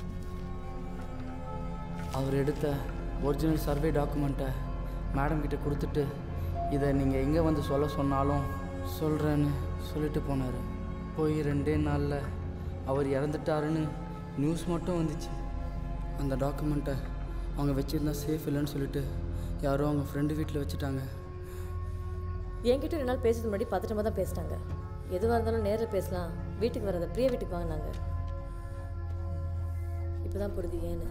அவர் எடுத்த ஒரிஜினல் சர்வே டாக்குமெண்ட்டை மேடம் கிட்ட கொடுத்துட்டு இதை நீங்கள் எங்கே வந்து சொல்ல சொன்னாலும் சொல்கிறேன்னு சொல்லிட்டு போனார் போய் ரெண்டே நாளில் அவர் இறந்துட்டாருன்னு நியூஸ் மட்டும் வந்துச்சு அந்த டாக்குமெண்ட்டை அவங்க வச்சுருந்தா சேஃப் இல்லைன்னு சொல்லிட்டு யாரோ அவங்க ஃப்ரெண்டு வீட்டில் வச்சுட்டாங்க என்கிட்ட ரெண்டு நாள் பேசுறது முன்னாடி பதட்டமாக தான் பேசிட்டாங்க எதுவாக இருந்தாலும் நேரில் பேசலாம் வீட்டுக்கு வராத பிரியா வீட்டுக்கு வாங்கினாங்க இப்போ தான் புரியுது ஏன்னு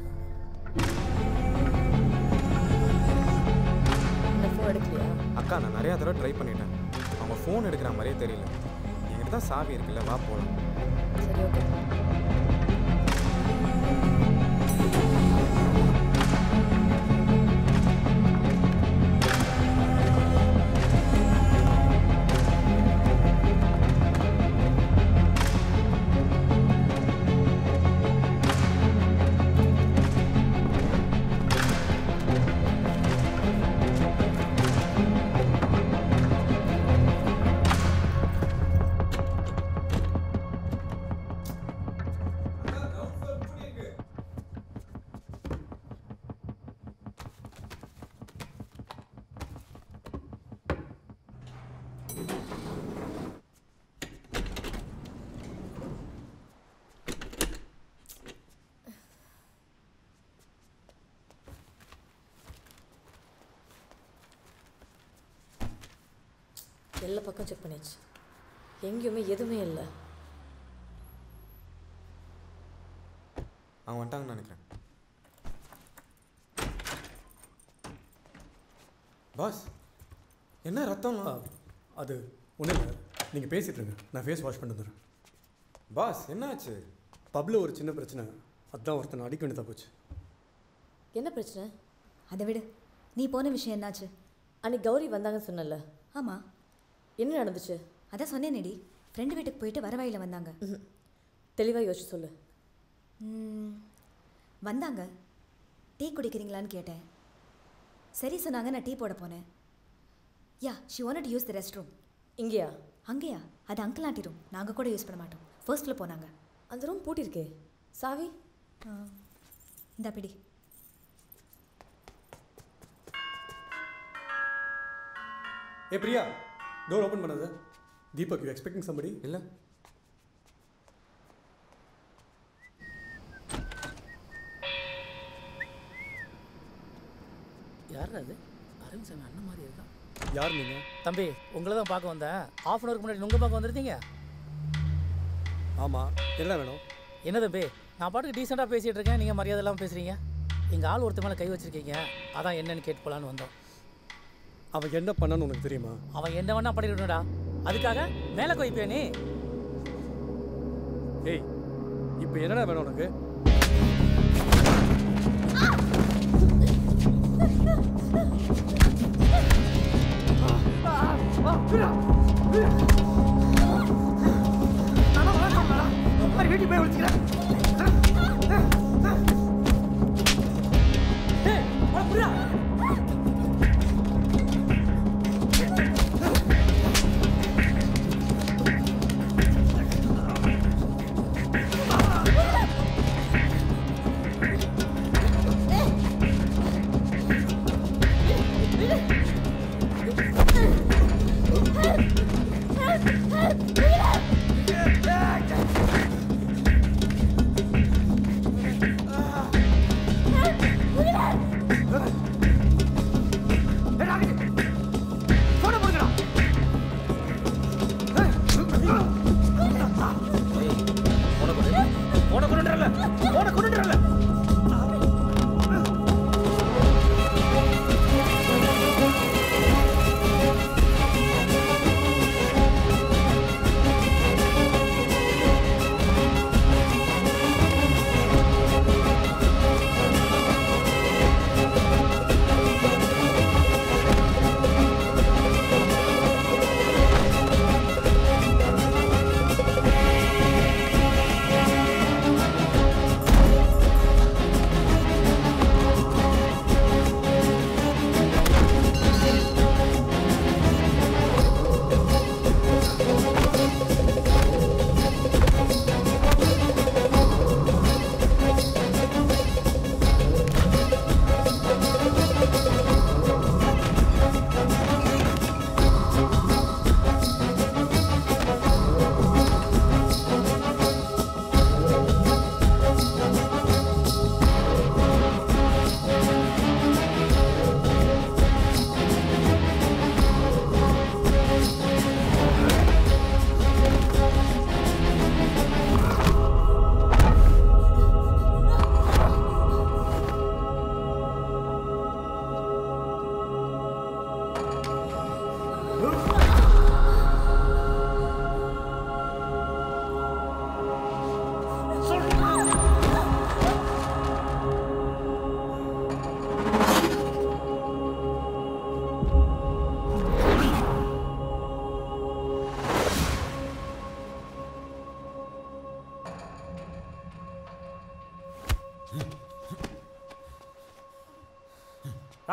இந்த ஃபோன் எடுக்கலையா அக்கா நான் நிறையா தடவை ட்ரை பண்ணிட்டேன் அவங்க ஃபோன் எடுக்கிற மாதிரியே தெரியல என்கிட்ட தான் சாவி இருக்குல்ல வா போகலாம் சரி ஓகே எல்லா பக்கம் செக் பண்ணியாச்சு எங்கேயுமே எதுவுமே இல்லை அவங்க வந்துட்டாங்கன்னு நினைக்கிறேன் பாஸ் என்ன ரத்தம் அது ஒன்றும் இல்லை நீங்கள் பேசிகிட்டு இருங்க நான் ஃபேஸ் வாஷ் பண்ணி வந்துடுறேன் பாஸ் என்னாச்சு பப்பில் ஒரு சின்ன பிரச்சனை அதான் ஒருத்தனை அடிக்க வேண்டியதாக போச்சு என்ன பிரச்சனை அதை விடு நீ போன விஷயம் என்னாச்சு அன்னைக்கு கௌரி வந்தாங்கன்னு சொன்னல ஆமாம் என்ன நடந்துச்சு அதான் சொன்னேனேடி ஃப்ரெண்டு வீட்டுக்கு போயிட்டு வர வழியில் வந்தாங்க தெளிவாக யோசிச்சு சொல்லு ம், வந்தாங்க டீ குடிக்கிறீங்களான்னு கேட்டேன் சரி சொன்னாங்க நான் டீ போட போனேன் yeah she want use the restroom இங்கேயா அங்கேயா அது அங்கிள் ஆண்டி ரூம் நாங்கள் கூட யூஸ் பண்ண மாட்டோம் ஃபர்ஸ்ட்டில் போனாங்க அந்த ரூம் பூட்டியிருக்கே சாவி இந்த பிடி ஏ பிரியா டோர் ஓப்பன் பண்ணாத தீபக் யூ எக்ஸ்பெக்டிங் சம்படி இல்லை யார் அது அரவிந்த் சாமி அண்ணன் மாதிரி இருக்கான் யார் நீங்கள் தம்பி உங்களை தான் பார்க்க வந்தேன் ஆஃப் அன் ஹவருக்கு முன்னாடி உங்கள் பார்க்க வந்துருந்தீங்க ஆமாம் என்ன வேணும் என்ன தம்பி நான் பாட்டுக்கு டீசெண்டாக பேசிகிட்டு இருக்கேன் நீங்கள் மரியாதை இல்லாமல் பேசுகிறீங்க எங்கள் ஆள் ஒருத்த மேலே கை வச்சிருக்கீங்க அதான் என்னன்னு கேட்டு போகலான்னு வந்தோம் அவன் என்ன பண்ணான்னு உனக்கு தெரியுமா அவன் என்ன வேணா பண்ணிடணும்டா அதுக்காக மேலே கொய்ப்பியா நீ ஏய் இப்போ என்னடா வேணும் உனக்கு வீட்டுக்கு போய் விളിച്ചിக்கிறேன் Hey!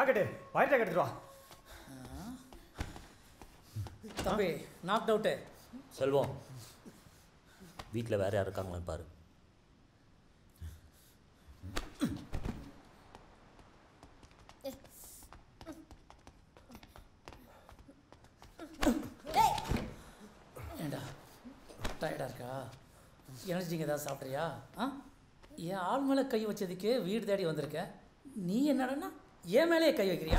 ராக்கெட்டு வாயிட்டா எடுத்துட்டு வா தம்பி நாக் அவுட்டு செல்வம் வீட்டில் வேற யார் இருக்காங்களான்னு பாரு ஏண்டா டயர்டாக இருக்கா எனர்ஜிங்க ஏதாவது சாப்பிட்றியா ஆ என் ஆள் மேலே கை வச்சதுக்கே வீடு தேடி வந்திருக்க நீ என்னடனா என் மேலேயே கை வைக்கிறியா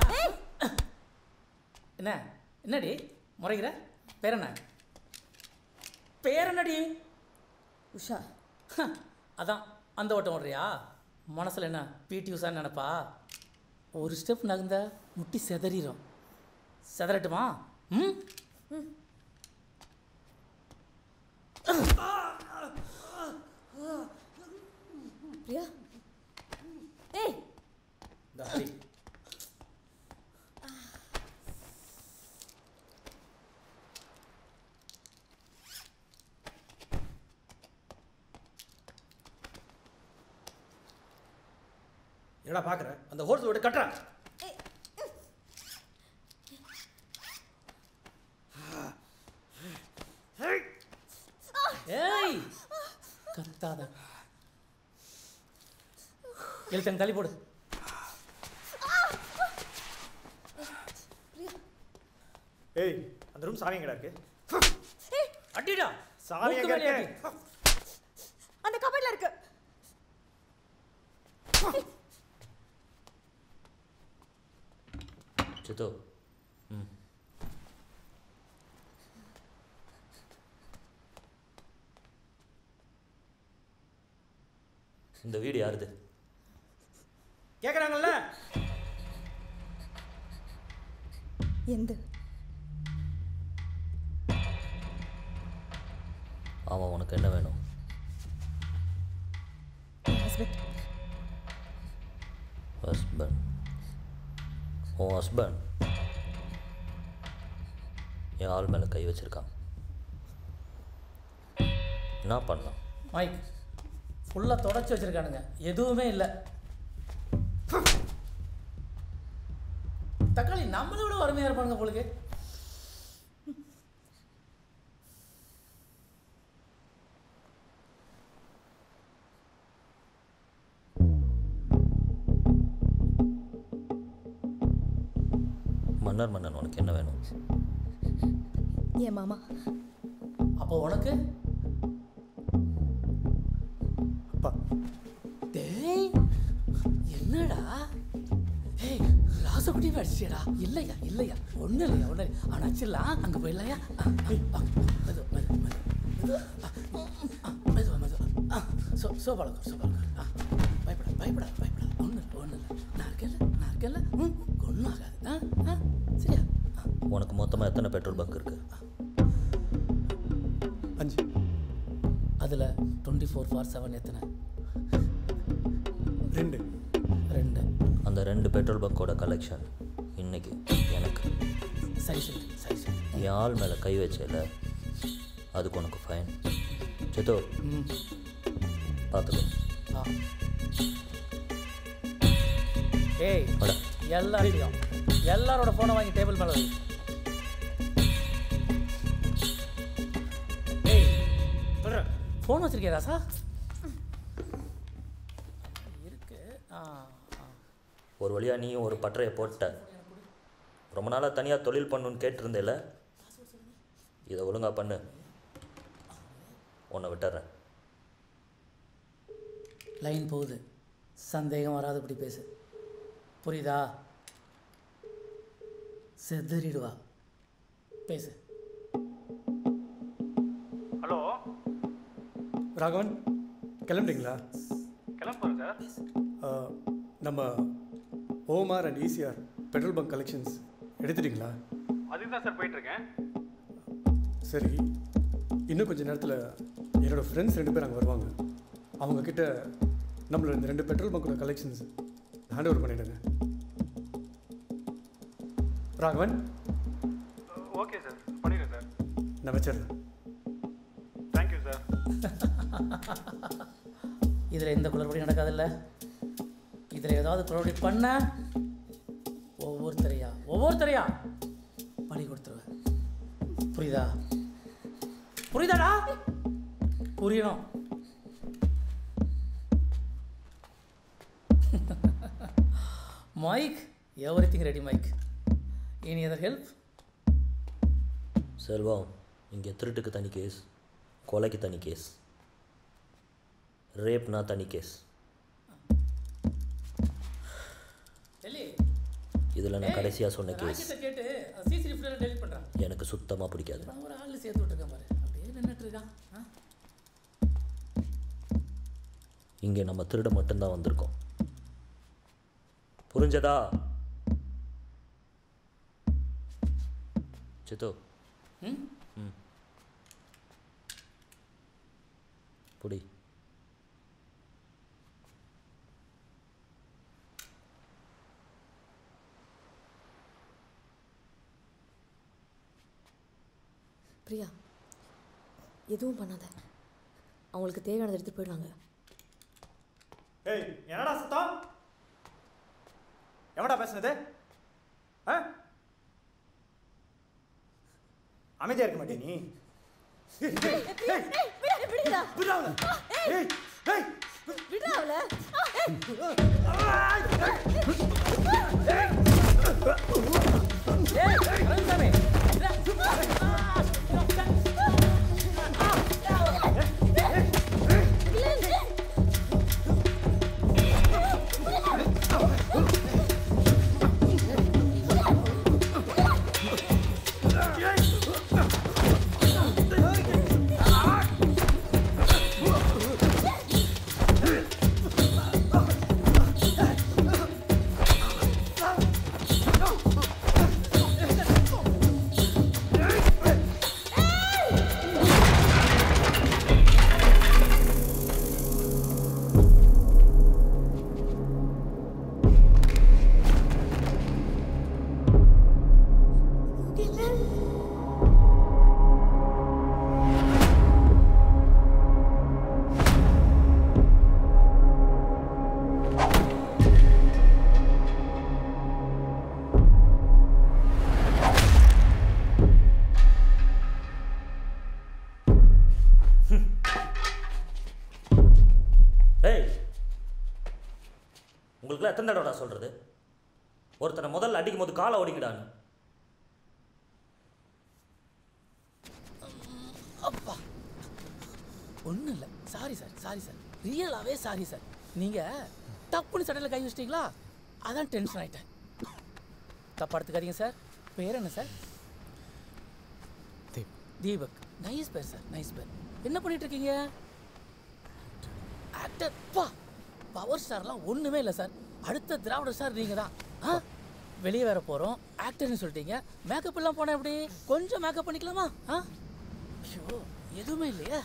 என்ன என்னடி முறைகிற பேர் என்ன பேர் என்னடி உஷா அதான் அந்த ஓட்டம் ஓடுறியா மனசில் என்ன பிடி உஷான்னு நினப்பா ஒரு ஸ்டெப் நகர்ந்த முட்டி செதறிடும் செதறட்டுமா ம் பிரியா ஏய் தாடி என்னடா பார்க்குற அந்த ஹோல்ஸ் விட்டு கட்டுறேன் ஏய் கத்தாத எழுத்தன் தள்ளி போடு ஏய் அந்த ரூம் சாவி எங்கடா இருக்கு அடிடா சாவி மூக்கு எங்க மேலே இருக்கு அந்த கபட்ல இருக்கு சித்து ம் இந்த வீடு யாருது கேட்குறாங்கல்ல எந்த அவன் உனக்கு என்ன வேணும் ஹஸ்பண்ட் ஹஸ்பண்ட் உன் ஹஸ்பண்ட் என் ஆள் மேலே கை வச்சிருக்கான் என்ன பண்ணலாம் மைக் ஃபுல்லாக தொடச்சி வச்சிருக்கானுங்க எதுவுமே இல்லை தக்காளி நம்மளை விட வறுமையாக இருப்பானுங்க போலுக்கு மன்னர் மன்னன் உனக்கு என்ன வேணும் என் மாமா அப்போ உனக்கு அப்பா டேய் என்னடா ஏய் ராசகுட்டி அடிச்சியடா இல்லையா இல்லையா ஒன்றும் இல்லையா ஒன்றும் இல்லை அவனை அடிச்சிடலாம் அங்கே போயிடலையா ஆ, ஆ, ஆ, மெது மெது மெது மெது ஆ, ஆ, மெதுவா மெதுவா ஆ சோ சோபாலக்கர் சோபாலக்கர் ஆ பயப்பட பயப்பட பயப்பட ஒன்றும் இல்லை ஒன்றும் இல்லை நான் இருக்கேன்ல நான் இருக்கேன்ல ம் ஒன்றும் ஆகாது ஆ ஆ சரியா உனக்கு மொத்தமாக எத்தனை பெட்ரோல் பங்க் இருக்கு அஞ்சு அதில் டுவெண்ட்டி ஃபோர் ஃபார் செவன் எத்தனை ரெண்டு ரெண்டு அந்த ரெண்டு பெட்ரோல் பங்கோட கலெக்ஷன் இன்னைக்கு எனக்கு சரி சரி சரி சரி என் ஆள் மேலே கை வச்சல அதுக்கு உனக்கு ஃபைன் சித்தோ ம் பார்த்துக்கோ ஆ ஏய் எல்லாத்தையும் எல்லாரோட ஃபோனை வாங்கி டேபிள் மேலே வை ஏய் ஃபோன் வச்சிருக்கியா ராசா இருக்கு ஆ ஆ ஒரு வழியாக நீயும் ஒரு பட்டறையை போட்ட ரொம்ப நாளாக தனியாக தொழில் பண்ணணுன்னு கேட்டிருந்தேல இதை ஒழுங்கா பண்ணு உன்னை விட்டுறேன் லைன் போகுது சந்தேகம் வராதபடி பேசு புரியுதா செதறிடுவா பேசு ஹலோ ராகவன் கிளம்புறீங்களா கிளம்புறேன் சார் ஆ, நம்ம OMR and ECR petrol bunk collections எடுத்துட்டீங்களா அதுக்கு தான் சார் போயிட்டு இருக்கேன் சரி இன்னும் கொஞ்ச நேரத்தில் என்னோட ஃப்ரெண்ட்ஸ் ரெண்டு பேர் அங்கே வருவாங்க அவங்க கிட்ட நம்மளோட இந்த ரெண்டு பெட்ரோல் பங்கோட கலெக்ஷன்ஸ் ஹேண்ட் ஓவர் பண்ணிடுங்க ராகவன் ஓகே சார் பண்ணிடுறேன் சார் நான் வச்சிடுறேன் தேங்க்யூ சார் இதில் எந்த குளறுபடியும் நடக்காதுல்ல இதில் ஏதாவது குளறுபடி பண்ண ஒவ்வொருத்தரையா பழி கொடுத்துருவேன் புரியுதா புரியுதாடா புரியணும் Mike everything ready Mike any other help Selvam இங்கே திருட்டுக்கு தனி கேஸ் கொலைக்கு தனி கேஸ் ரேப்னா தனி கேஸ் டெல்லி இதில் நான் கடைசியாக சொன்ன கேஸ் ராக்கெட்டை கேட்டு சிசிடி ஃபுல்லாக டெலிட் பண்ணுறான் எனக்கு சுத்தமாக பிடிக்காது நான் ஒரு ஆள் சேர்த்து விட்டுருக்கேன் பாரு அப்படியே நின்றுட்டு இருக்கான் ஆ இங்கே நம்ம திருட மட்டும்தான் வந்திருக்கோம் புரிஞ்சதா சித்து ம் ம் புடி பிரியா எதுவும் பண்ணாத அவங்களுக்கு தேவையானதை எடுத்துட்டு போயிடுவாங்க ஏய் என்னடா சத்தம் எவடா பேசுனது ஆ அமைதியா இருக்க மாட்டே நீ விடுடா விடுடா அவளை. ஏய் ஏய் விடுடா அவளை ஏய் ரவிசாமி ஏய் உங்களுக்குலாம் எத்தனை தடவை நான் சொல்கிறது ஒருத்தனை முதல்ல அடிக்கும் போது காலை ஓடிக்கிடான்னு அப்பா ஒன்றும் இல்லை சாரி சார் சாரி சார் ரியலாகவே சாரி சார் நீங்கள் டப்புன்னு சட்டையில் கை வச்சிட்டீங்களா அதான் டென்ஷன் ஆகிட்டேன் தப்பா எடுத்துக்காதீங்க சார் பேர் என்ன சார் தீபக் நைஸ் பேர் சார் நைஸ் பேர் என்ன பண்ணிட்டு இருக்கீங்க ஆக்டர் பா பவர் ஸ்டார்லாம் ஒன்றுமே இல்லை சார் அடுத்த திராவிட ஸ்டார் நீங்கள் தான் ஆ வெளியே வேற போகிறோம் ஆக்டர்னு சொல்லிட்டீங்க மேக்கப் எல்லாம் போனால் எப்படி கொஞ்சம் மேக்கப் பண்ணிக்கலாமா ஆ ஐயோ எதுவுமே இல்லையா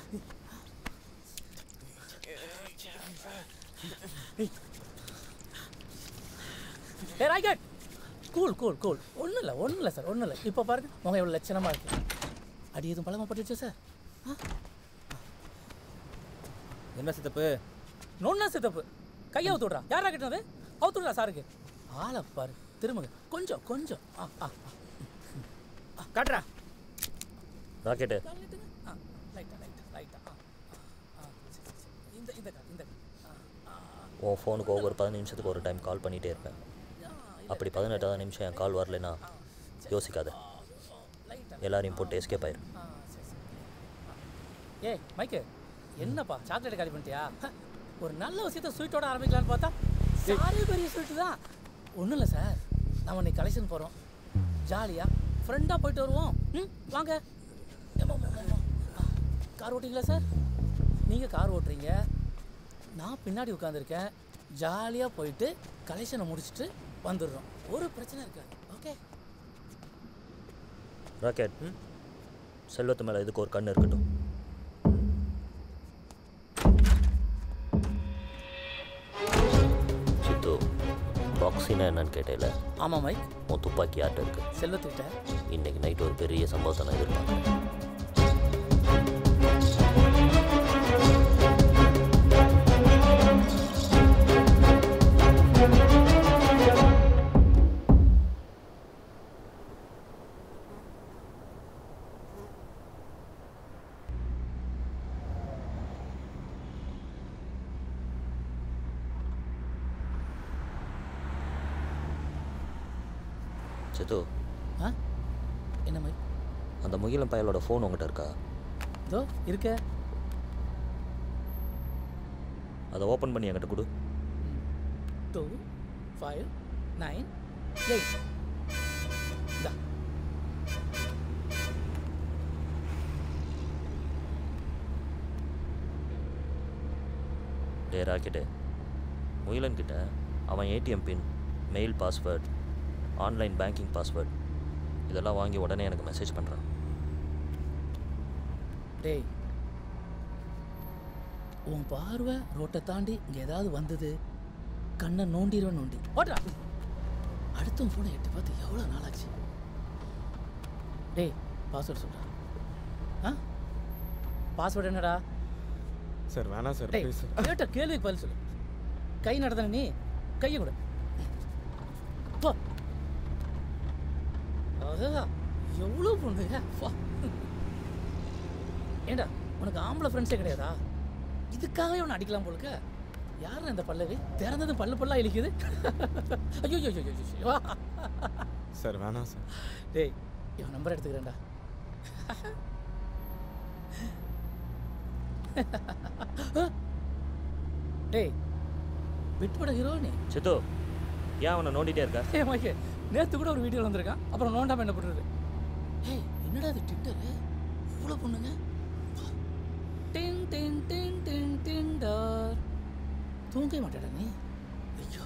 ஏ ராய்கட் கூல் கூல் கூல் ஒன்றும் இல்லை ஒன்றும் இல்லை சார் ஒன்றும் இல்லை இப்போ பாருங்க முகம் எவ்வளோ லட்சணமாக இருக்கு அடி எதுவும் பழமா பட்டுச்சா சார் என்ன சித்தப்பு நொன்னா சித்தப்பு கையை அவுத்து விட்றா யாரா கட்டினது அவுத்து விட்றா சாருக்கு ஆளை பாரு திரும்புங்க கொஞ்சம் கொஞ்சம் ஆ ஆ ஆ. காட்டுறா ராக்கெட்டு ஆ லைட்டா லைட்டா லைட்டா ஆ ஆ, ஆ சரி, சரி, சரி. இந்த இந்த கால் இந்த கால் ஆ ஆ உன் ஃபோனுக்கு ஒவ்வொரு பதினஞ்சு நிமிஷத்துக்கு ஒரு டைம் கால் பண்ணிகிட்டே இருப்பேன் அப்படி பதினெட்டாவது நிமிஷம் என் கால் வரலைன்னா யோசிக்காத எல்லாரையும் போட்டு எஸ்கேப் ஆயிரு ஆ, சரி, சரி. ஏய் மைக்கு என்னப்பா சாக்லேட் காலி பண்ணிட்டியா ஹ, ஒரு நல்ல விஷயத்த ஸ்வீட்டோட ஆரம்பிக்கலாம்னு பார்த்தா சாரி பெரிய ஸ்வீட்டு தான் ஒன்றும் இல்லை சார் நம்ம இன்னைக்கு கலெக்ஷன் போகிறோம் ஜாலியாக ஃப்ரெண்டாக போயிட்டு வருவோம் ம் வாங்க ஏம்மா, ஏம்மா, ஏம்மா. ஆ, கார் ஓட்டிங்களா சார் நீங்கள் கார் ஓட்டுறீங்க நான் பின்னாடி உட்காந்துருக்கேன் ஜாலியாக போயிட்டு கலெக்ஷனை முடிச்சுட்டு வந்துடுறோம் ஒரு பிரச்சனை இருக்காது ஓகே ராக்கெட் செல்வத்து மேலே இதுக்கு ஒரு கண் இருக்கட்டும் சித்து ப்ராக்ஸினா என்னன்னு கேட்டேல ஆமாம் மைக் உன் துப்பாக்கி யார்கிட்ட இருக்கு செல்வத்துக்கிட்ட இன்னைக்கு நைட் ஒரு பெரிய சம்பவத்தை நான் எதிர்பார்க்குறேன் சித்து ஆ என்ன மாதிரி அந்த முகிலன் பயலோட ஃபோன் உங்ககிட்ட இருக்கா இதோ இருக்க அதை ஓப்பன் பண்ணி என்கிட்ட கொடு டூ ஃபைவ் நைன் எயிட் இந்தா டே ராக்கெட்டு முகிலன் கிட்ட அவன் ATM pin mail password online banking password இதெல்லாம் வாங்கி உடனே எனக்கு மெசேஜ் பண்ணுறான் டேய் உன் பார்வை ரோட்டை தாண்டி இங்கே ஏதாவது வந்தது கண்ணை நோண்டிடுவேன் நோண்டி ஓட்டா அடுத்தவன் ஃபோனை எட்டு பார்த்து எவ்வளோ நாளாச்சு டேய் பாஸ்வேர்டு சொல்கிறா ஆ பாஸ்வேர்டு என்னடா சார் வேணாம் சார் டேய் ப்ளீஸ் கேட்ட கேள்விக்கு பதில் சொல்லு கை நடத்தானே நீ கையை கொடு போ அதுதான் எவ்வளோ பொண்ணுங்க போ ஏண்டா உனக்கு ஆம்பளை ஃப்ரெண்ட்ஸே கிடையாதா இதுக்காகவே உன்னை அடிக்கலாம் போலுக்க யார் இந்த பல்லவி திறந்ததும் பல்லு பல்லா இழிக்குது ஐயோ ஐயோ ஐயோ ஐயோ சார் வேணாம் சார் டேய் இவன் நம்பர் எடுத்துக்கிறேன்டா டேய் விட்டுப்பட ஹீரோ நீ சித்து ஏன் அவனை நோண்டிட்டே இருக்க ஏ மைக்கே நேற்று கூட ஒரு வீடியோ வந்திருக்கான் அப்புறம் நோண்டாம என்ன பண்ணுறது ஏய் என்னடா இது ட்விட்டரு இவ்வளோ பொண்ணுங்க டின் டின் டின் டின் டிண்டர் தூங்கவே மாட்டேடா நீ ஐயோ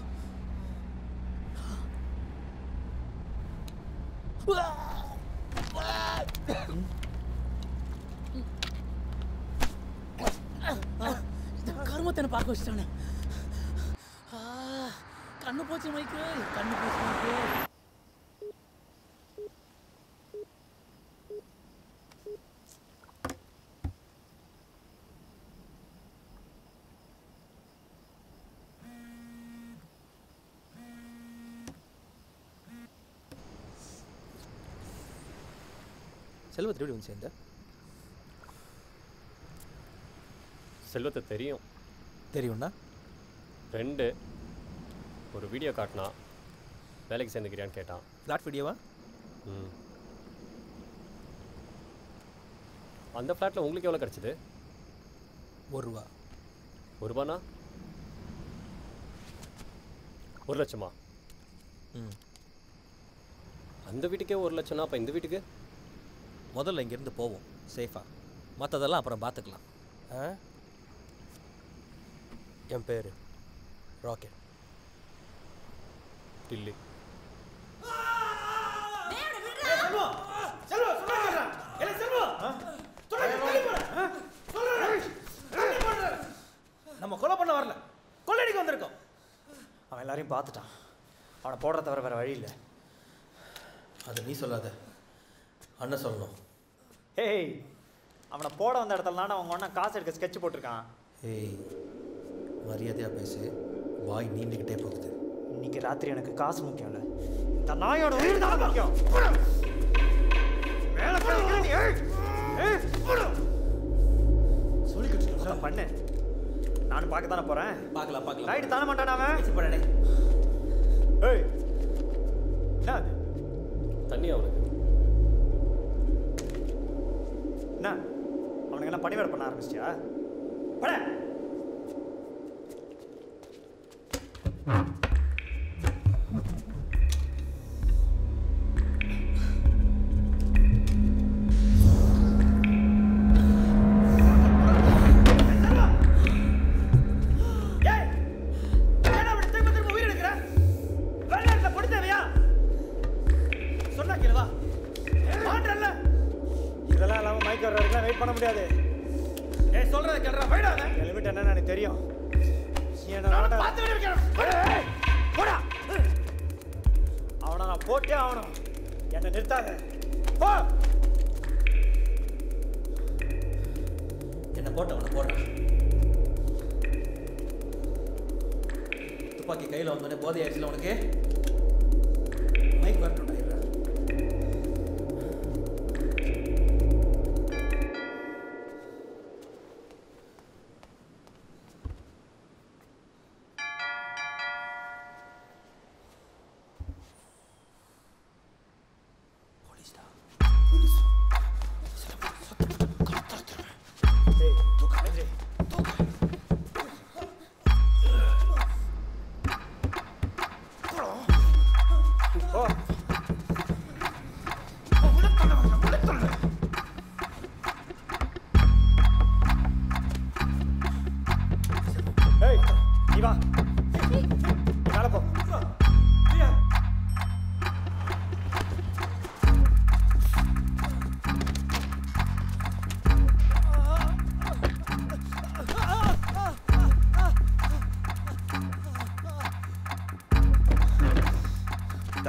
இந்த கருமத்தை என்ன பார்க்க வச்சுட்டானே ஆ, கண்ணு போச்சு மைக்கு கண்ணு போச்சு மைக்கு செல்வத்தை எப்படி வந்து சேர்ந்த செல்வத்தை தெரியும் தெரியும்னா ஃப்ரெண்டு ஒரு வீடியோ காட்டினா வேலைக்கு சேர்ந்துக்கிறியான்னு கேட்டான் ஃப்ளாட் வீடியோவா ம் அந்த ஃப்ளாட்டில் உங்களுக்கு எவ்வளோ கிடச்சிது ஒரு ரூபா ஒரு ரூபானா ஒரு லட்சமா ம் அந்த வீட்டுக்கே ஒரு லட்சம்னா அப்போ இந்த வீட்டுக்கு முதல்ல இங்கேருந்து போவோம் சேஃபாக மற்றதெல்லாம் அப்புறம் பார்த்துக்கலாம் ஆ என் பேர் ராக்கெட் டில்லி நம்ம கொலை பண்ண வரல கொள்ளடிக்க வந்திருக்கோம் அவன் எல்லாரையும் பார்த்துட்டான் அவனை போடுற தவிர வேற வழி இல்லை அது நீ சொல்லாத அண்ணன் சொல்லணும் ஏய் அவனை போட வந்த இடத்துலலாம் அவங்க ஒன்றா காசு எடுக்க ஸ்கெட்ச் போட்டிருக்கான் ஏய் மரியாதையாக பேசு வாய் நீண்டுக்கிட்டே போகுது இன்னைக்கு ராத்திரி எனக்கு காசு முக்கியம் இல்லை இந்த நாயோட உயிர் தான் முக்கியம் மேல போய் நிக்கிற நீ, ஏய், ஏய், சொல்லி பண்ணு நானும் பார்க்க தானே போறேன் பார்க்கலாம் பார்க்கலாம் நைட்டு தானே மாட்டான் அவன் பண்ணடே ஏய் என்ன அது தண்ணி அவனுக்கு என்ன அவனுக்கு என்ன பணிவேட பண்ண ஆரம்பிச்சியா பட ஏய் ஏன் அப்படி திரும்ப திரும்ப உயிர் எடுக்கிற வெளிநாட்டுல பொடி தேவையா சொன்னா கேளுவா மாட்டல்ல இதெல்லாம் இல்லாம மைக் வர்ற வரைக்கும் வெயிட் பண்ண முடியாது ஏய் சொல்றத கேளுடா போயிடாத லிமிட் என்னன்னு எனக்கு தெரியும் என்ன நான் வேண்டாம். பார்த்து இருக்கேன் ஏய் போடா அவனை நான் போட்டே ஆகணும் என்னை நிறுத்தாத போ என்ன போட்ட அவனை போடுறேன் துப்பாக்கி கையில் வந்தோடனே போதை ஆயிடுச்சுல உனக்கு மைக் வரட்டும்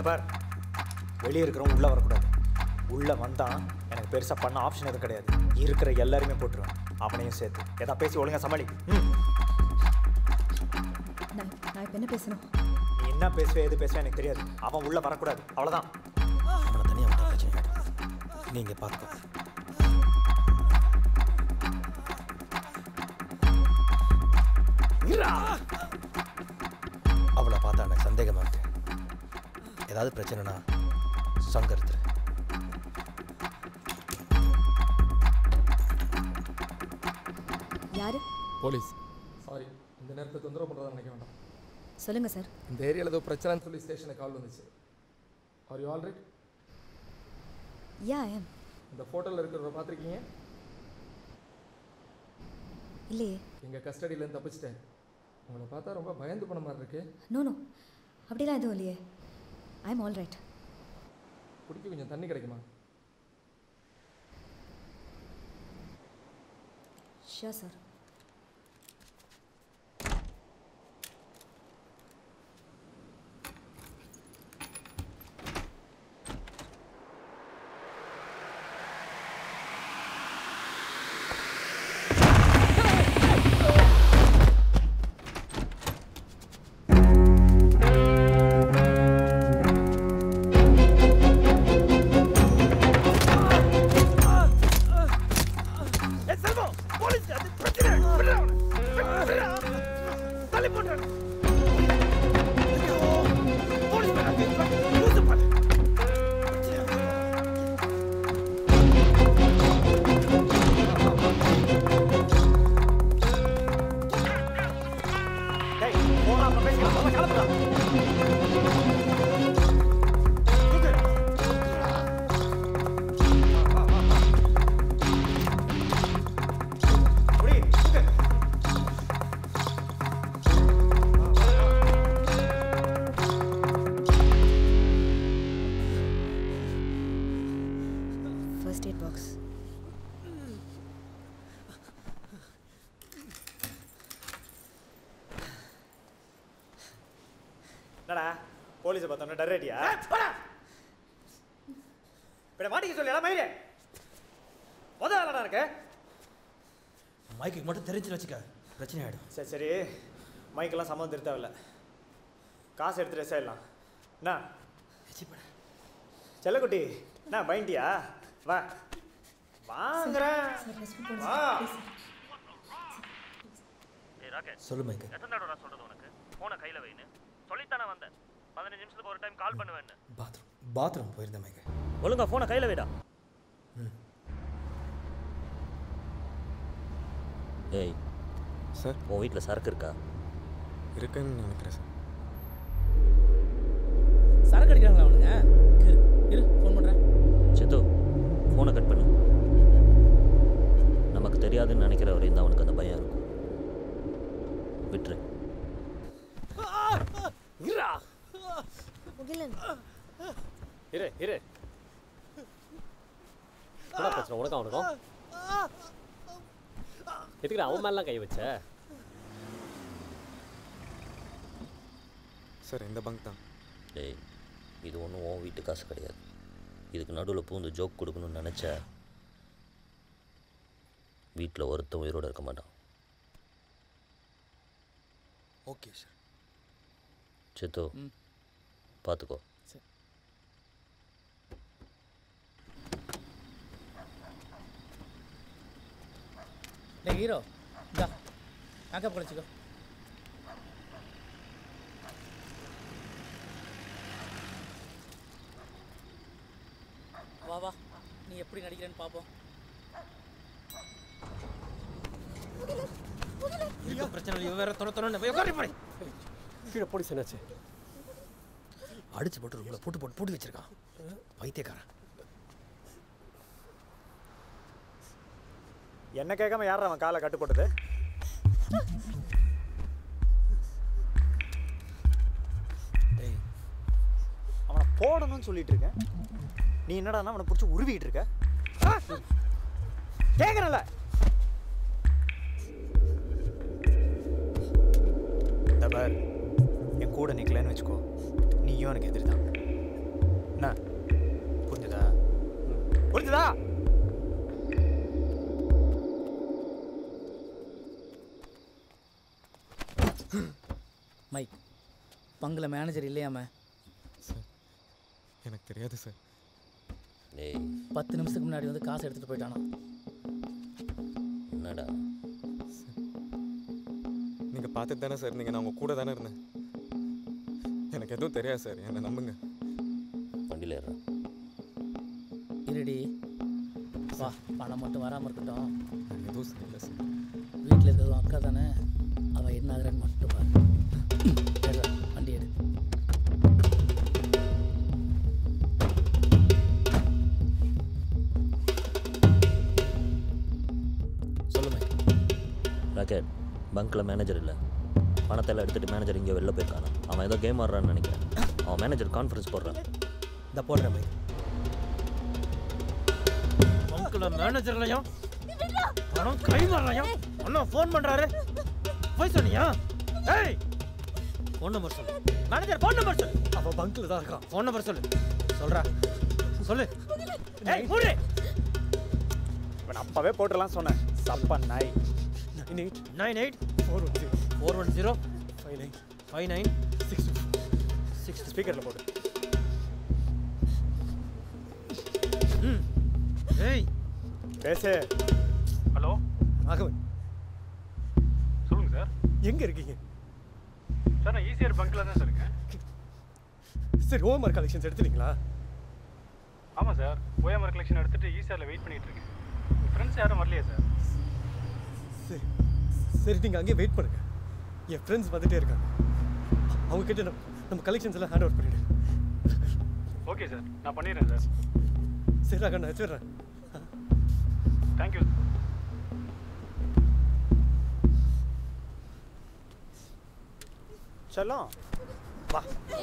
பார் வெளியே இருக்கிறவன் உள்ளே வரக்கூடாது உள்ளே வந்தான் எனக்கு பெருசாக பண்ண ஆப்ஷன் எதுவும் கிடையாது இருக்கிற எல்லாரையுமே போட்டுருவேன் அவனையும் சேர்த்து எதா பேசி ஒழுங்கா சமாளி ம் நான் நான் இப்போ என்ன பேசணும் நீ என்ன பேசுவே எது பேசுவே எனக்கு தெரியாது அவன் உள்ளே வரக்கூடாது அவ்வளோதான் அவனை தனியாக விட்டா பிரச்சனை ஆகிடும் நீங்கள் பார்த்துக்கோ அவளை பார்த்தா எனக்கு சந்தேகமாக இருக்கு ஏதாவது பிரச்சனைனா சங்கருத்துரு யாரு போலீஸ் சாரி இந்த நேரத்தை தொந்தரவு பண்ணுறதா நினைக்க வேண்டாம் சொல்லுங்க சார் இந்த ஏரியாவில் ஏதோ பிரச்சனைன்னு சொல்லி ஸ்டேஷனுக்கு கால் வந்துச்சு ஆர் யூ ஆல்ரைட் யா எம் இந்த ஃபோட்டோவில் இருக்கிறவரை பார்த்துருக்கீங்க இல்லையே எங்கள் கஸ்டடியிலேருந்து தப்பிச்சிட்டேன் உங்களை பார்த்தா ரொம்ப பயந்து போன மாதிரி இருக்கு நோ நோ அப்படிலாம் எதுவும் இல்லையே ஐ எம் ஆல் ரைட் குடிக்க கொஞ்சம் தண்ணி கிடைக்குமா ஷியோர் சார் டேய் போடா அப்புறம் பேசிக்கலாம் முதல்ல கிளம்புடா புடி, தூக்கு. ஃபர்ஸ்ட் எய்ட் பாக்ஸ் என்னடா போலீஸை பார்த்தோன்னா டர் அடியா இப்படி மாட்டிக்க சொல்லி எல்லாம் மயிலே முதல் ஆளடா இருக்க மைக்கு மட்டும் தெரிஞ்சு வச்சுக்க பிரச்சனை ஆகிடும் சரி சரி மைக்கெல்லாம் சம்மந்தம் திருத்த தேவையில்ல காசு எடுத்து ட்ரெஸ் ஆயிடலாம் என்ன செல்லக்குட்டி என்ன பயண்டியா வா வாங்குறேன் வா சொல்லு மைக்கு எத்தனை தடவை நான் சொல்றது உனக்கு போனை கையில் வைன்னு சொல்லித்தானே வந்தேன் பதினஞ்சு நிமிஷத்துக்கு ஒரு டைம் கால் பண்ணுவேன்னு பாத்ரூம் பாத்ரூம் போயிருந்தேன் மைக்கு ஒழுங்கா போனை கையில் வைடா ஏய் சார் உன் வீட்டில் சரக்கு இருக்கா இருக்குன்னு நினைக்கிறேன் சார் சரக்கு அடிக்கிறாங்களா அவனுங்க இரு இரு ஃபோன் பண்ணுறேன் சித்து ஃபோனை கட் பண்ணு நமக்கு தெரியாதுன்னு நினைக்கிற வரையும் தான் அவனுக்கு அந்த பயம் இருக்கும் விட்டுரு இருடா முகிலன் இரு இரு என்ன பிரச்சனை உனக்கும் அவனுக்கும் எதுக்கு அவன் மேலாம் கை வச்ச சார் இந்த பங்க் தான் டேய் இது ஒன்றும் உன் வீட்டு காசு கிடையாது இதுக்கு நடுவில் பூந்து ஜோக் கொடுக்கணும்னு நினச்ச வீட்டில் ஒருத்தன் உயிரோடு இருக்க மாட்டான் ஓகே சார் சித்து பார்த்துக்கோ டேய் ஹீரோ இந்தா மேக்கப் குறைச்சிக்கோ வா வா நீ எப்படி நடிக்கிறேன்னு பார்ப்போம் இருக்க பிரச்சனை இல்லை இவன் வேற தொட தொடன்னு போய் உட்காரு போய் கீழே போலீஸ் என்னாச்சு அடிச்சு போட்டு ரூமில் போட்டு போட்டு போட்டு வச்சிருக்கான் பைத்தியக்காரன் என்ன கேட்காம யார் அவன் காலை கட்டு போட்டது டேய் அவனை போடணும்னு சொல்லிட்டு இருக்கேன் நீ என்னடான்னா அவனை பிடிச்சி உருவிட்டு இருக்க கேட்குறல இந்த பார் என் கூட நிற்கலன்னு வச்சுக்கோ நீயும் எனக்கு எதிரி தான் என்ன புரிஞ்சுதா புரிஞ்சுதா மைக் பங்கில் மேனேஜர் இல்லையாம எனக்கு தெரியாது சார் டேய் பத்து நிமிஷத்துக்கு முன்னாடி வந்து காசு எடுத்துகிட்டு போயிட்டானா என்னடா நீங்கள் பார்த்துட்டு தானே சார் நீங்கள் நான் உங்கள் கூட தானே இருந்தேன் எனக்கு எதுவும் தெரியாது சார் என்னை நம்புங்க வண்டியில் ஏறுறேன் இருடி வா பணம் மட்டும் வராமல் இருக்கட்டும் எதுவும் சரியில்லை சார் வீட்டில் இருக்கிறதும் அக்கா தானே அவள் என்ன ஆகுறான்னு மட்டும் பாரு ஏறுடா, வண்டி எடு சொல்லுமே ராக்கெட் பங்க்கில் மேனேஜர் இல்லை பணத்தை எல்லாம் எடுத்துகிட்டு மேனேஜர் இங்கே வெளில போயிருக்கானா அவன் ஏதோ கேம் ஆடுறான்னு நினைக்கிறேன் அவன் மேனேஜர் கான்ஃபரன்ஸ் போடுறான் இந்த போடுறேன் மைக் பங்கில் மேனேஜர்லையும் பணம் கை வரலையும் அண்ணா ஃபோன் பண்ணுறாரு போய் சொன்னியா ஏய் ஃபோன் நம்பர் சொல்லு மேனேஜர் ஃபோன் நம்பர் சொல்லு அப்போ பங்க்கில் தான் இருக்கான் ஃபோன் நம்பர் சொல்லு சொல்கிறா சொல்லு ஏய் மூடு இவன் அப்பவே போட்டுடலாம் சொன்னேன் சப்பா நாய் nine eight nine eight four one zero four one zero five nine five nine six six ஸ்பீக்கரில் போடு ம் ஏய் பேசு ஹலோ ராகவன் சொல்லுங்க சார் எங்கே இருக்கீங்க சார் நான் ஈசிஆர் பங்க்கில் தான் சார் இருக்கேன் சரி ஓஎம்ஆர் கலெக்ஷன்ஸ் எடுத்துட்டீங்களா ஆமாம் சார் ஓஎம்ஆர் கலெக்ஷன் எடுத்துட்டு ஈசிஆரில் வெயிட் பண்ணிட்டு இருக்கேன் உங்கள் ஃப்ரெண்ட்ஸ் யாரும் வரலையா சார் சரி சரி நீங்கள் அங்கேயே வெயிட் பண்ணுங்க என் ஃப்ரெண்ட்ஸ் வந்துட்டே இருக்காங்க அவங்க கிட்ட நம்ம நம்ம கலெக்ஷன்ஸ் எல்லாம் ஹேண்ட் ஓவர் பண்ணிடு ஓகே சார் நான் பண்ணிடுறேன் சார் சரி ராகவன் நான் வச்சிடுறேன் தேங்க்யூ செல்லம் வா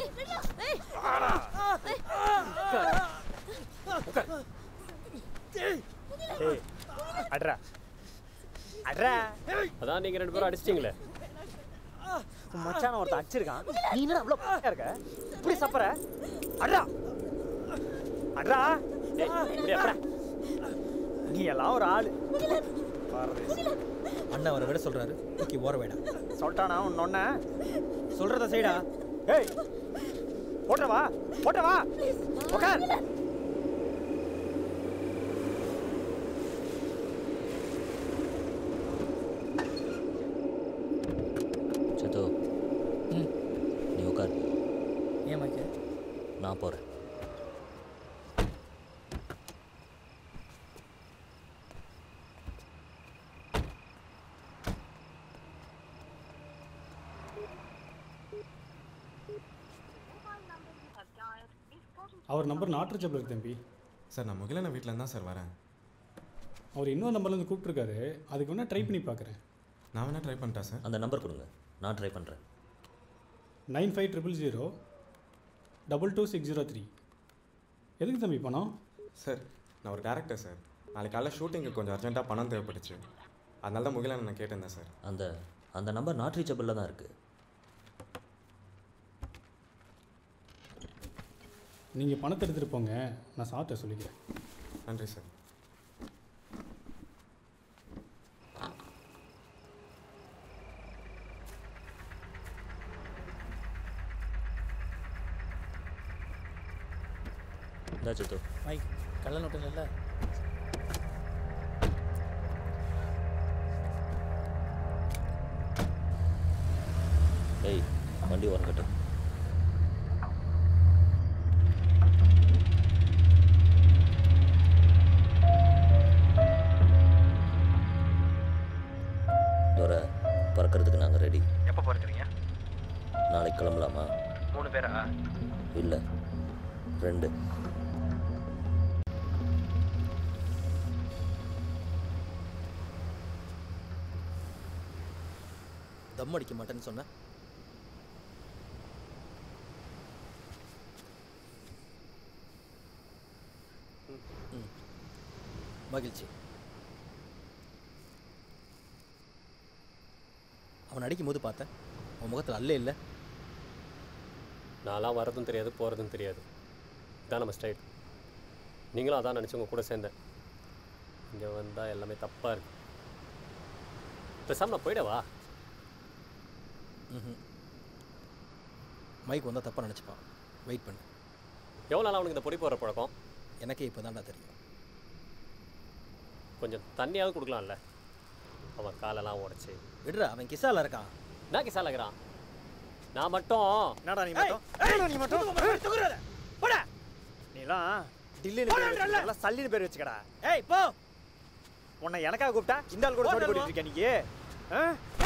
ஏய் அட்ரா அட்ரா அதான் நீங்கள் ரெண்டு பேரும் அடிச்சிட்டிங்களே உன் மச்சான ஒருத்தன் அடிச்சிருக்கான் நீ என்ன அவ்வளோ இருக்க இப்படி சப்பற அட்ரா அட்ரா ஏய் இப்படி அட்ரா நீ எல்லாம் ஒரு ஆளு பாரதேசி அண்ணா அவரை விட சொல்கிறாரு தூக்கி ஓர வேண்டாம் சொல்லிட்டானா உன் ஒன்ன சொல்கிறத செய்டா ஏய் போட்ட வா போட்ட வா உட்கார் சித்து ம் நீ உட்கார் ஏன் மைக்கு நான் போகிறேன் அவர் நம்பர் நாட் ரீச்சபிள் இருக்கு தம்பி சார் நான் முகிலன வீட்டில் தான் சார் வரேன் அவர் இன்னொரு நம்பர்லேருந்து கூப்பிட்ருக்காரு அதுக்கு வேணால் ட்ரை பண்ணி பார்க்குறேன் நான் வேணால் ட்ரை பண்ணிட்டேன் சார் அந்த நம்பர் கொடுங்க நான் ட்ரை பண்ணுறேன் nine five triple zero double two six zero three எதுக்கு தம்பி பணம் சார் நான் ஒரு டேரக்டர் சார் நாளைக்கு காலைல ஷூட்டிங்க்கு கொஞ்சம் அர்ஜென்ட்டாக பணம் தேவைப்பட்டுச்சு அதனால தான் முகிலன் நான் கேட்டிருந்தேன் சார் அந்த அந்த நம்பர் நாட் ரீச்சபிளில் தான் இருக்குது நீங்கள் பணத்தை எடுத்துகிட்டு போங்க நான் சாப்பிட்ட சொல்லிக்கிறேன் நன்றி சார் இந்தா சித்து மைக் கள்ள நோட்டு இல்லைல்ல ஏய் வண்டி வரங்கட்டும் துரை பறக்கிறதுக்கு நாங்கள் ரெடி எப்போ போகிறீங்க நாளைக்கு கிளம்பலாமா மூணு பேரா இல்லை ரெண்டு தம் அடிக்க மாட்டேன்னு சொன்ன ம். மகிழ்ச்சி அவன் அடிக்கும் போது பார்த்தேன் உன் முகத்தில் அல்லே இல்லை நான்லாம் வரதும் தெரியாது போகிறதும் தெரியாது இதான் நம்ம ஸ்டைல் நீங்களும் அதான் நினச்சி உங்க கூட சேர்ந்தேன் இங்கே வந்தால் எல்லாமே தப்பாக இருக்கு பேசாம நான் போயிடவா ம்ஹும். மைக் வந்தால் தப்பாக நினச்சிப்பான் வெயிட் பண்ணு எவ்வளோ நாள் அவனுக்கு இந்த பொடி போடுற பழக்கம் எனக்கே இப்போ தான்டா தெரியும் கொஞ்சம் தண்ணியாவது கொடுக்கலாம்ல அவன் காலெல்லாம் உடச்சி விடுறா அவன் கிசால இருக்கான் நான் கிசால இருக்கிறான் நான் மட்டும் என்னடா நீ மட்டும் என்னடா நீ மட்டும் போடா நீலாம் டில்லின்னு பேர் வச்சுக்கடா, எல்லாம் சல்லின்னு பேர் வச்சுக்கடா ஏய் போ உன்னை எனக்காக கூப்பிட்டா இந்த ஆள் கூட சோடி போட்டுட்டு இருக்க நீ ஆ?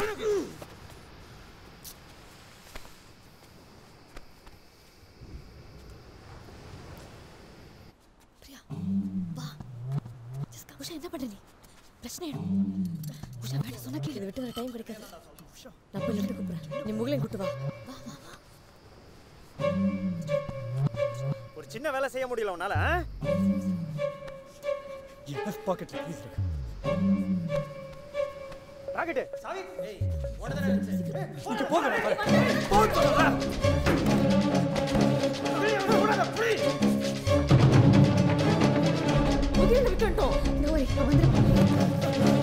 ஜஸ்கா உஷா என்ன பண்ற நீ பிரச்சனை ஆயிடும் உஷா வேண்டாம் சொன்னா கேளு விட்டு வர டைம் கிடைக்காது நான் போய் லெஃப்ட் கூப்பிடுறேன் நீ முகலையும் கூட்டு வா வா வா வா ஒரு சின்ன வேலை செய்ய முடியல உன்னால எஃப் பாக்கெட்ல ப்ளீஸ் இருக்கு ராக்கெட் சாவி ஏய் உடனே இங்க போங்க நான் வரேன். போன்னு சொல்றேன். வெளிய வந்து விடாத, please. முகில விட்டு வந்துட்டோம் இந்த way நான் வந்துடுறேன்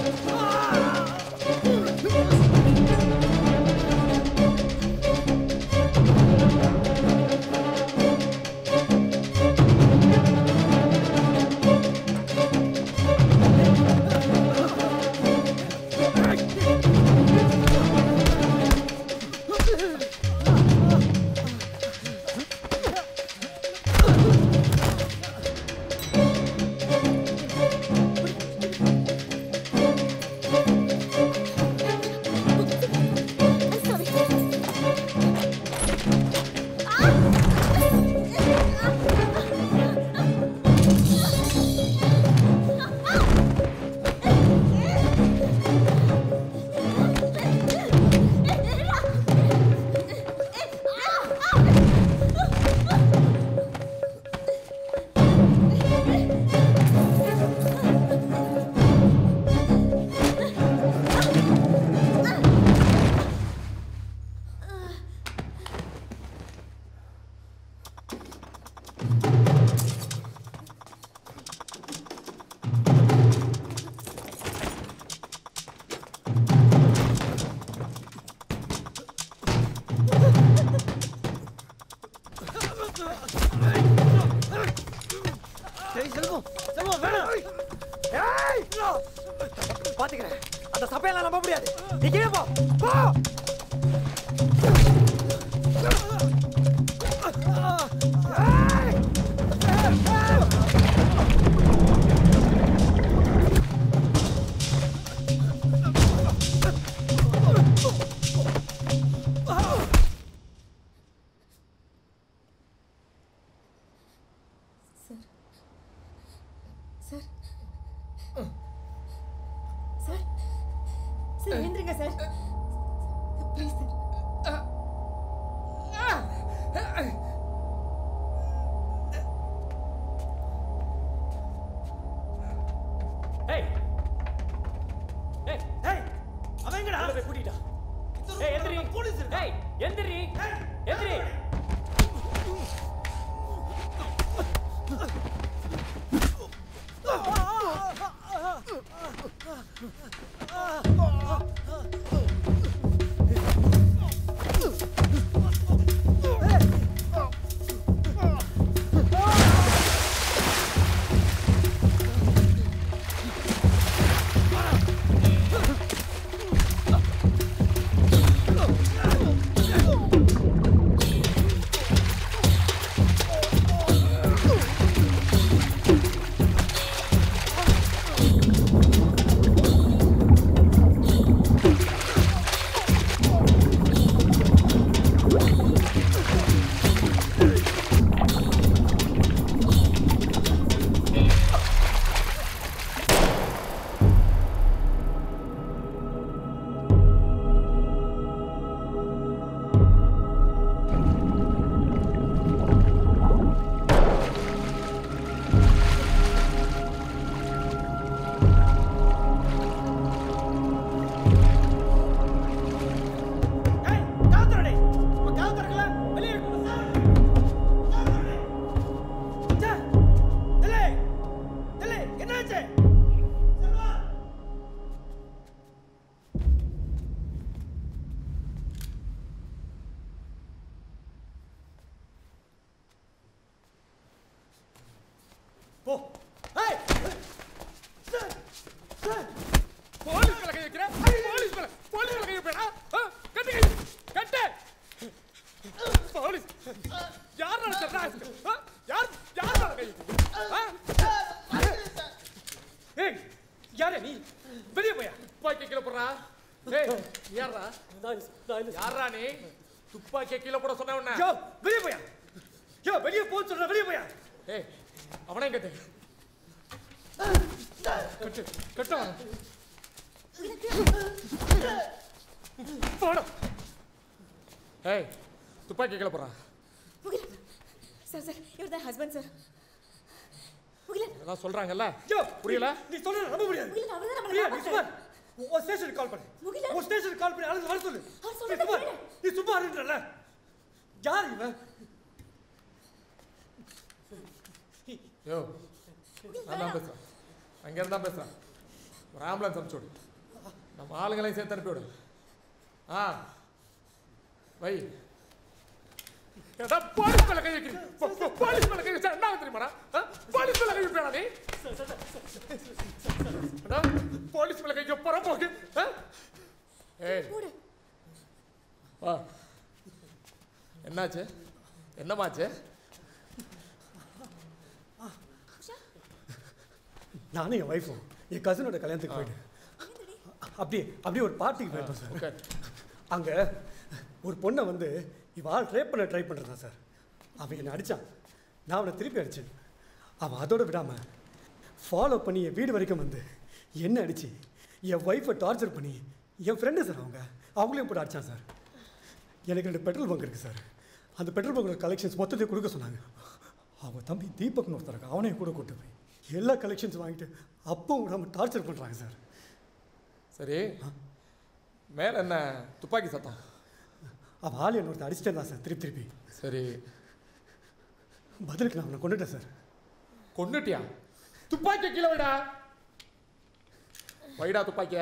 டேய் செல்வம் செல்வம் வேணாம் ஏய் பாத்துக்கிறேன் அந்த சபையெல்லாம் நம்ப முடியாது நீ கீழே போ போ ஏய்! சார் சார் சார் சார் எழுந்திருங்க சார் ப்ளீஸ் சார் ஏய் ஏய் ஏய் அவன் எங்கடா போய் கூட்டிட்டா ஏய் எந்திரி போலீஸ் ஏய் எந்திரி எந்திரி ஆ போ ஏய் சார் சார் போலீஸ் மேல கை வைக்கிற போலீஸ் மேல போலீஸ் மேல கை வைப்பேடா கட்டு கை கட்டு போலீஸ் யார் நடத்துறா யார் யார் மேல கை வைக்கிறீங்க? ஆ? ஏய் யாரே நீ வெளிய போயா துப்பாக்கி கீழே போடுறா ஏய் நீ யாரா யாரா நீ துப்பாக்கி கீழே போட சொன்ன உடனே யோ வெளிய போயா யோ வெளிய போ சொல்ற வெளிய போயா ஏய் அவனே கட்டு கட்டு கட்டு அவனை. போடு ஏய் துப்பாக்கி கீழே போடுறா சார் சார் இவர் தான் ஹஸ்பண்ட் சார் முகிலன் எல்லாம் சொல்றாங்கல்ல யோ புரியல நீ சொல்ற நம்ப முடியாது முகிலன் அவர் தான் நம்மளை பிரியா நீ காப்பாத்துறாரு. சும்மா உன் ஸ்டேஷனுக்கு கால் பண்ணு முகிலன். உன் ஸ்டேஷனுக்கு கால் பண்ணி ஆளுங்க வர சொல்லு அவர் நீ சொல்றதை சும்மா கேளு. நீ சும்மா இருன்றல யார் இவன் யோ நான் தான் பேசுறேன் அங்க இருந்தா பேசுறேன் ஒரு ஆம்புலன்ஸ் அனுப்பிச்சு விடு நம்ம ஆளுங்களையும் சேர்த்து அனுப்பி விடு ஆ வை ஏடா போலீஸ் மேல கை வைக்கிறீங்க போ- போ- போலீஸ் மேல கை வச்சா என்ன ஆகும் தெரியுமாடா ஆ? போலீஸ் மேல கை வைப்பேடா நீ ஏடா, போலீஸ் மேல கை போற போக்கு ஆ? ஏய் வா என்னாச்சு என்னமாச்சு நானும் என் ஒய்ஃபும் என் கசினோட கல்யாணத்துக்கு போயிட்டு அப்படியே அப்படியே ஒரு பார்ட்டிக்கு போயிருந்தோம் சார் அங்கே ஒரு பொண்ணை வந்து இவ ஆள் ட்ரை பண்ண ட்ரை பண்ணுறான் சார் அவன் என்னை அடித்தான் நான் அவனை திருப்பி அடித்தேன் அவன் அதோட விடாமல் ஃபாலோ பண்ணி என் வீடு வரைக்கும் வந்து என்ன அடித்து என் ஒய்ஃபை டார்ச்சர் பண்ணி என் ஃப்ரெண்டு சார் அவங்க அவங்களையும் போட்டு அடித்தான் சார் எனக்கு ரெண்டு பெட்ரோல் பங்க் இருக்குது சார் அந்த பெட்ரோல் பங்கோட கலெக்ஷன்ஸ் மொத்தத்தையும் கொடுக்க சொன்னாங்க அவங்க தம்பி தீபக்னு ஒருத்தர் இருக்கான் அவனையும் கூட கூட்டு போய் எல்லா கலெக்ஷன்ஸ் வாங்கிட்டு அப்போ விடாமல் டார்ச்சர் பண்ணுறாங்க சார் சரி மேல என்ன துப்பாக்கி சத்தம் அவன் ஆள் என்ன ஒருத்தர் அடிச்சிட்டே இருந்தான் சார் திருப்பி திருப்பி சரி பதிலுக்கு நான் அவனை கொண்டுட்டேன் சார் கொன்னுட்டியா துப்பாக்கி கீழே வைடா வைடா துப்பாக்கிய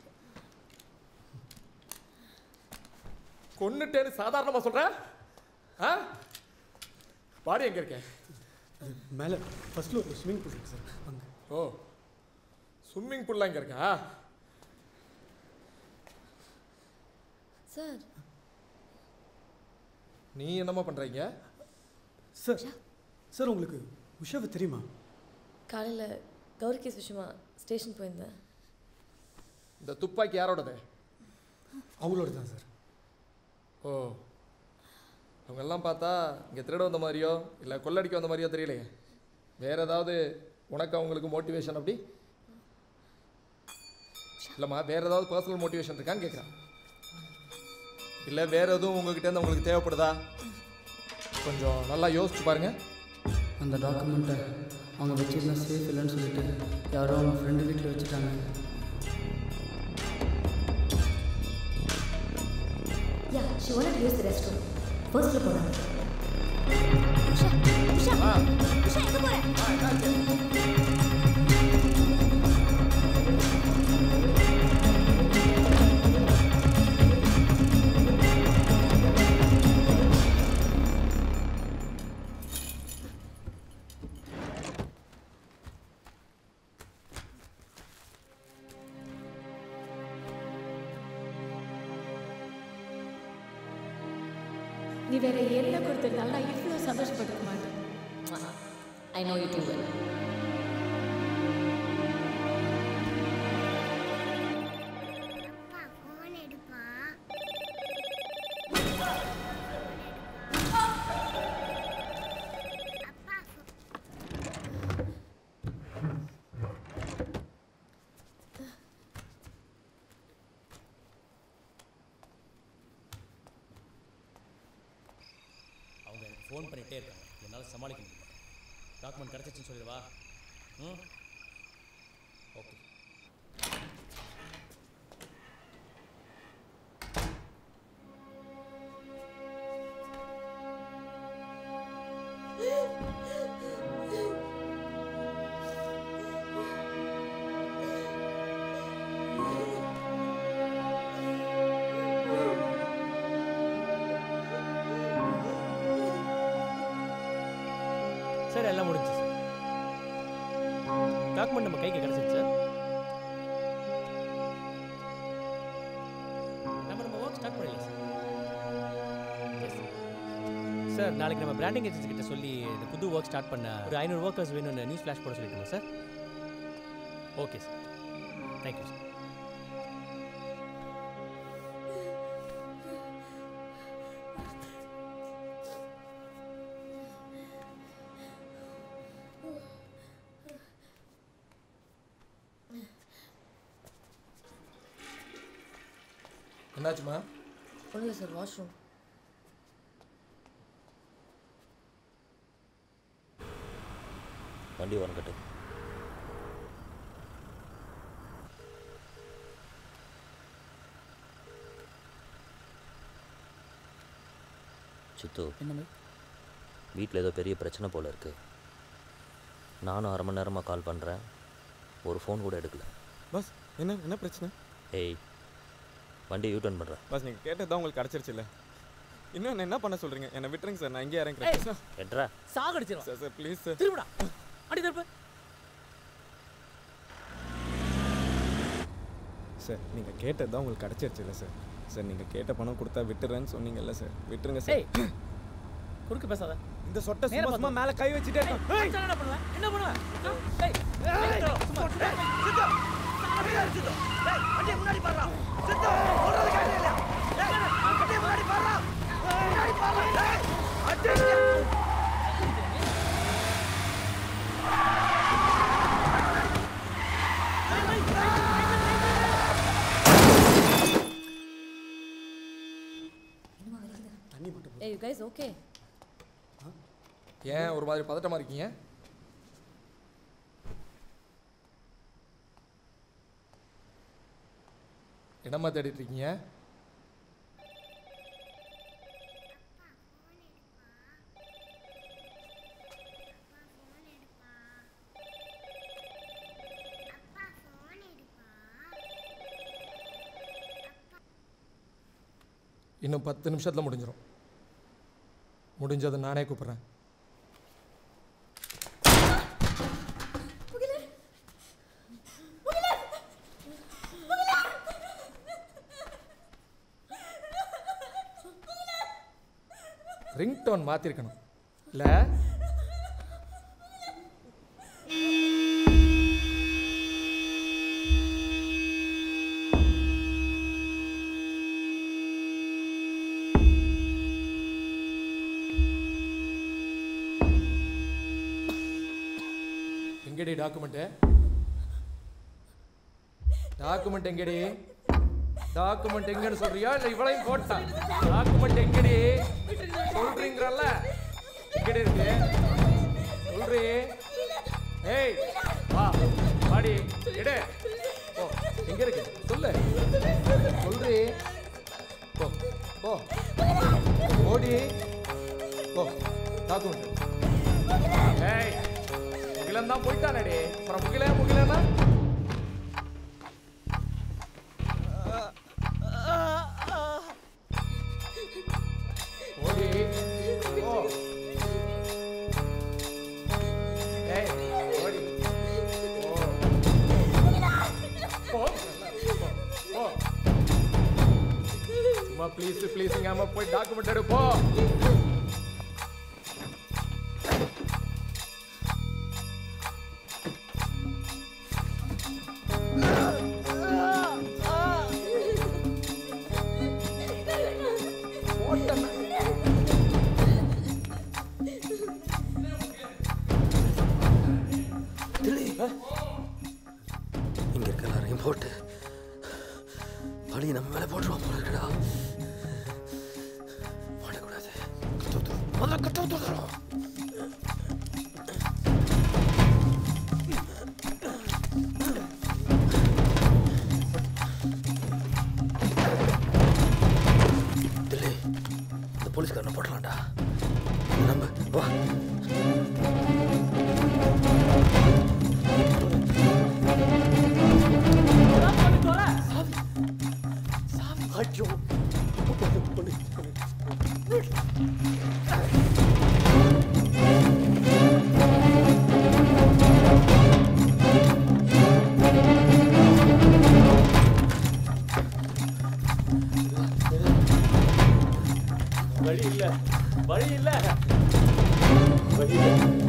கொன்னுட்டேன்னு சாதாரணமா சொல்ற ஆ பாடி எங்க இருக்க மேலே ஃபர்ஸ்ட்ல ஒரு ஸ்விம்மிங் பூல் இருக்கு சார் அங்கே ஓ ஸ்விம்மிங் பூல்லாம் இங்க இருக்கா சார் நீ என்னம்மா பண்றீங்க சார் சார் உங்களுக்கு உஷாவை தெரியுமா காலையில் கௌரி கேஸ் விஷயமா ஸ்டேஷன் போயிருந்தேன் இந்த துப்பாக்கி யாரோடது அவங்களோட தான் சார் ஓ அவங்க எல்லாம் பார்த்தா இங்கே திருட வந்த மாதிரியோ இல்லை கொள்ளடிக்க வந்த மாதிரியோ தெரியலையே வேற ஏதாவது உனக்கு அவங்களுக்கு மோட்டிவேஷன் அப்படி இல்லைம்மா வேற ஏதாவது பர்சனல் மோட்டிவேஷன் இருக்கான்னு கேட்குறேன் இல்லை வேற எதுவும் உங்ககிட்ட இருந்து உங்களுக்கு தேவைப்படுதா கொஞ்சம் நல்லா யோசிச்சு பாருங்க அந்த டாக்குமெண்ட்டை அவங்க வச்சிருந்தா சேஃப் இல்லைன்னு சொல்லிட்டு யாரோ அவங்க ஃப்ரெண்டு வீட்டில் வச்சுட்டாங்க yeah she wanted use the restroom ஃபர்ஸ்ட்ல போறாங்க நீ வேற என்ன கொடுத்திருந்தாலும் நான் இவ்வளோ சந்தோஷப்பட்டிருக்க மாட்டேன் I know you too well அவங்க எனக்கு ஃபோன் பண்ணிகிட்டே இருக்காங்க என்னால் சமாளிக்க முடியல டாக்குமெண்ட் கிடச்சிச்சுன்னு சொல்லிடுவா ம் ஓகே சார் எல்லாம் முடிஞ்சு சார் டாக்குமெண்ட் நம்ம கைக்கு கிடைச்சிருச்சு சார் நம்ம நம்ம ஒர்க் ஸ்டார்ட் பண்ணிடலாம் சார் சார் நாளைக்கு நம்ம பிராண்டிங் ஏஜென்சி கிட்ட சொல்லி இந்த புது ஒர்க் ஸ்டார்ட் பண்ண ஒரு ஐநூறு ஒர்க்கர்ஸ் வேணும்னு நியூஸ் ஃப்ளாஷ் போட சொல்லிட்டுமா sir okay sir thank you sir என்னாச்சுமா ஒன்றும் இல்லை சார் வாஷ்ரூம் வண்டி வரங்கட்டு சித்து என்ன வீட்டில் ஏதோ பெரிய பிரச்சனை போல இருக்கு நானும் அரை மணி நேரமாக கால் பண்ணுறேன் ஒரு ஃபோன் கூட எடுக்கல பஸ் என்ன என்ன பிரச்சனை ஏய் வண்டி யூ டர்ன் பண்ணுறேன் பஸ் நீங்கள் கேட்டது தான் உங்களுக்கு கிடச்சிருச்சுல்ல இன்னும் என்ன என்ன பண்ண சொல்கிறீங்க என்னை விட்டுருங்க சார் நான் இங்கே இறங்குறேன் சார் எட்ரா சாகடிச்சிடும் சார் சார் ப்ளீஸ் சார் திரும்புடா அடி திருப்பு சார் நீங்கள் கேட்டது தான் உங்களுக்கு கிடச்சிருச்சுல்ல சார் சார் நீங்கள் கேட்ட பணம் கொடுத்தா விட்டுறேன்னு சொன்னீங்கல்ல சார் விட்டுருங்க சார் ஏய் குறுக்கு பேசாத இந்த சொட்டை நேரா சும்மா சும்மா பார்த்து. மேலே கை வச்சுட்டே ஏய், இருக்கேன் மச்சான் என்ன பண்ணுவ என்ன பண்ணுவ ஆ? ஏய், ஏய், சும்மா. ஏய், ஏய் யூ கைஸ் ஓகே ஏன் ஒரு மாதிரி பதட்டமாக இருக்கீங்க என்னம்மா தேடிட்டு இருக்கீங்க இன்னும் பத்து நிமிஷத்தில் முடிஞ்சிடும் முடிஞ்சதை நானே கூப்பிட்றேன் ரிங்டோன் மாற்றிருக்கணும் இல்லை எங்கடி டாக்குமெண்ட்டு டாக்குமெண்ட் எங்கடி டாக்குமெண்ட் எங்கன்னு சொல்றியா இல்லை இவளையும் போட்டா டாக்குமெண்ட் எங்கடி சொல்றீங்கறல்ல எங்கடி இருக்கு சொல்றி ஏய் வா வாடி எடு ஓ எங்க இருக்கு சொல்லு சொல்றி போ போ ஓடி போ டாக்குமெண்ட் ஏய் முகிலன் தான் போயிட்டானே அப்புறம் முகிலே முகிலனா ஓடி ஓ ஏய் ஓடி ஓ போ போ சும்மா ப்ளீஸ் ப்ளீஸுங்காம போய் டாக்குமெண்ட் எடு போ இங்க இருக்க எல்லாரையும் போட்டு பழி நம்ம மேல போட்டுருவோம் போல இருக்குடா போடக்கூடாது முதல்ல கட்ட விட்டுறோம் தில்லி இந்த போலீஸ்காரனை போடலாம்டா நம்ம வா ஐயோ Thank you. இல்ல வழி இல்ல வழி இல்ல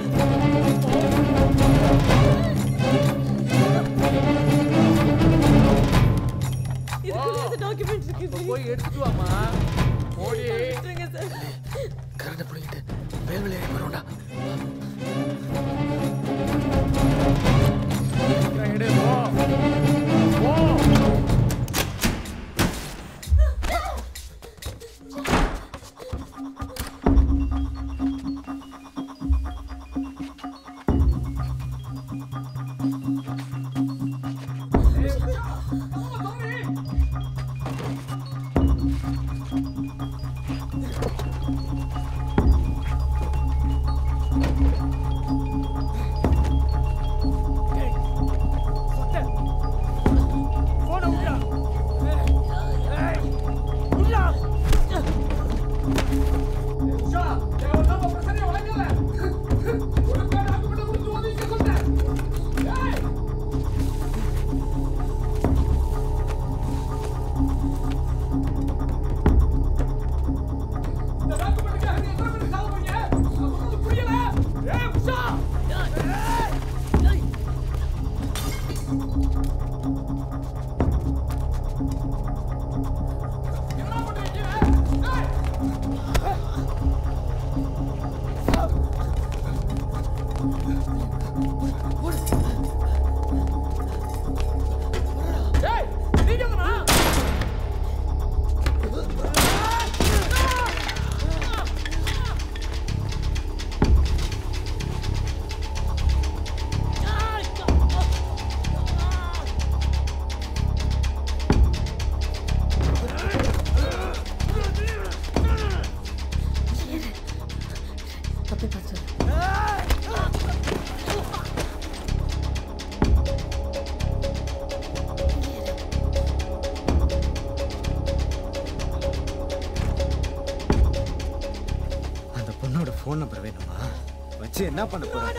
இதுக்குள்ள அந்த டாக்குமெண்ட் இருக்கு போய் எடுத்துட்டு வாமா ஓடி விட்டுருங்க சார் கரண்ட பிடிக்கிட்டு மேல் வெளியே போறோம்டா எடு போ போ ஏய் நீங்க எங்கடா தப்பே பார்த்து அந்த பொண்ணோட ஃபோன் நம்பர் வேணுமா வச்சு என்ன பண்ண போற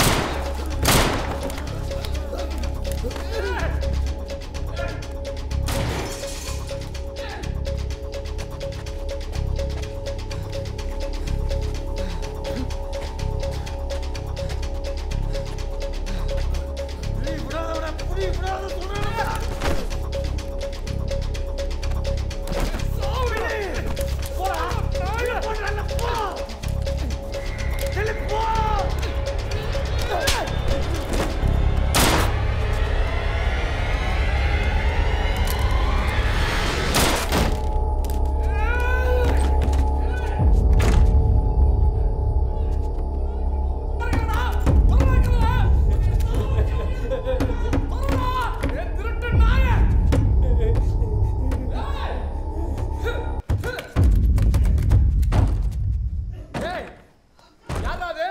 ஏய் யாரா அது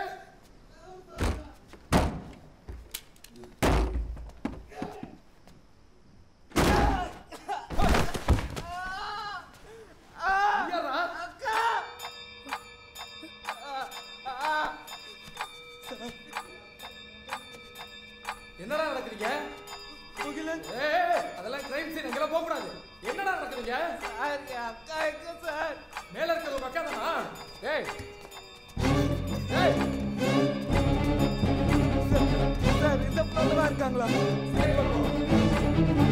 யாரா என்னடா நடக்குறீங்க ஏய், அதெல்லாம் கிரைம் சீன் எங்கெல்லாம் போக கூடாது என்னடா நடக்குறீங்க அக்கா எங்க சார் மேல இருக்கிறது உங்க அக்கா தானா ஏய் ஏய் சார் இந்த பிள்ளை இருக்காங்களா சரி பாப்போம்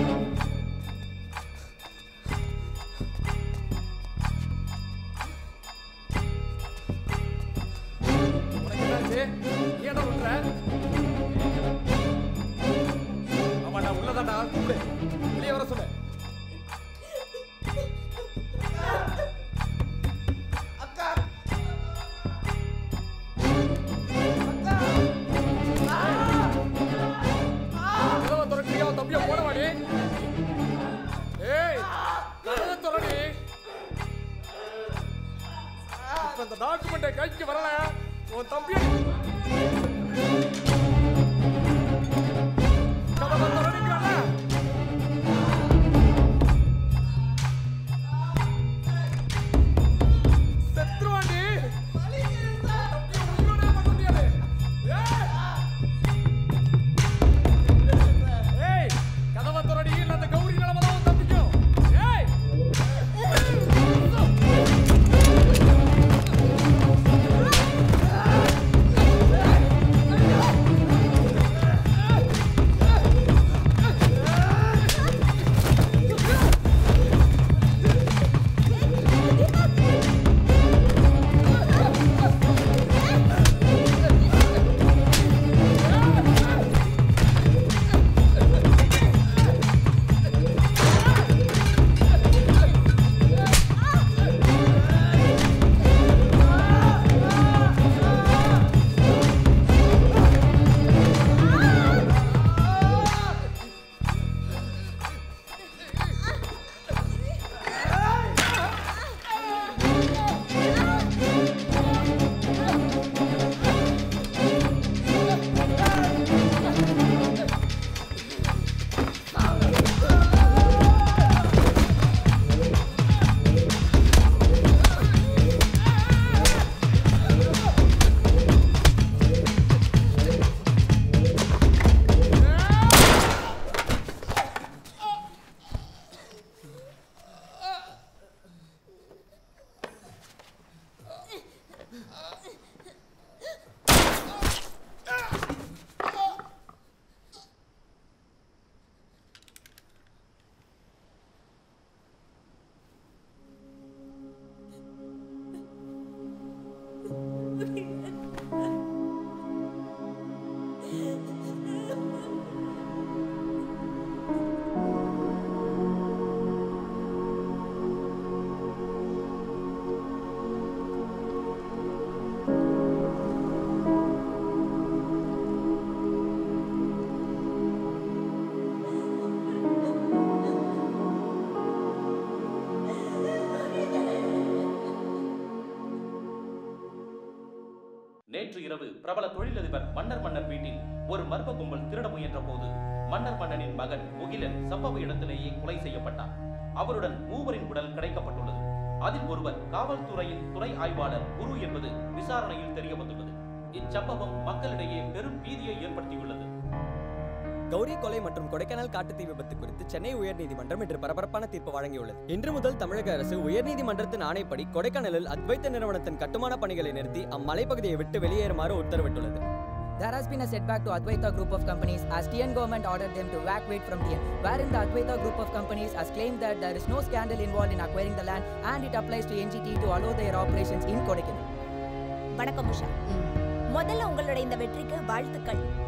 உனக்கு என்னாச்சு நீ என்ன பண்ற ஆமா நான் உள்ளதாண்டா கூப்பிடு வெளியே வர சொல்லு அக்கா கதவை திறக்கிறியா உன் தம்பியை போட வாடி ஏய் கதவை திறடி இப்ப இந்த டாக்குமெண்ட்டை கைக்கு வரல உன் தம்பியை கதவை திறடிக்கிறான செத்துருவாண்டி ஏய் கதவை திறடி இல்ல அந்த கௌரி நிலம தான் தப்பிக்கும் ஏய் நேற்று இரவு பிரபல தொழிலதிபர் மன்னர் மன்னர் வீட்டில் ஒரு மர்ம கும்பல் திருட முயன்ற போது மன்னர் மன்னனின் மகன் முகிலன் சம்பவ இடத்திலேயே கொலை செய்யப்பட்டார் அவருடன் மூவரின் உடல் கிடைக்கப்பட்டுள்ளது அதில் ஒருவர் காவல்துறையின் துணை ஆய்வாளர் குரு என்பது விசாரணையில் தெரிய வந்துள்ளது இச்சம்பவம் மக்களிடையே பெரும் பீதியை ஏற்படுத்தியுள்ளது கௌரி கொலை மற்றும் கொடைக்கானல் காட்டுத்தீ விபத்து குறித்து சென்னை உயர்நீதிமன்றம் இன்று பரபரப்பான தீர்ப்பு வழங்கியுள்ளது இன்று முதல் தமிழக அரசு உயர்நீதிமன்றத்தின் ஆணைப்படி கொடைக்கானலில் அத்வைத்த நிறுவனத்தின் கட்டுமான பணிகளை நிறுத்தி அம்மலைப்பகுதியை விட்டு வெளியேறுமாறு உத்தரவிட்டுள்ளது There has been a setback to Advaita group of companies as TN government ordered them to evacuate from TN, wherein the Advaita group of companies has claimed that there is no scandal involved in acquiring the land and it applies to NGT to allow their operations in Kodaikanal. வணக்கம் உஷா முதல்ல உங்களுடைய இந்த வெற்றிக்கு வாழ்த்துக்கள்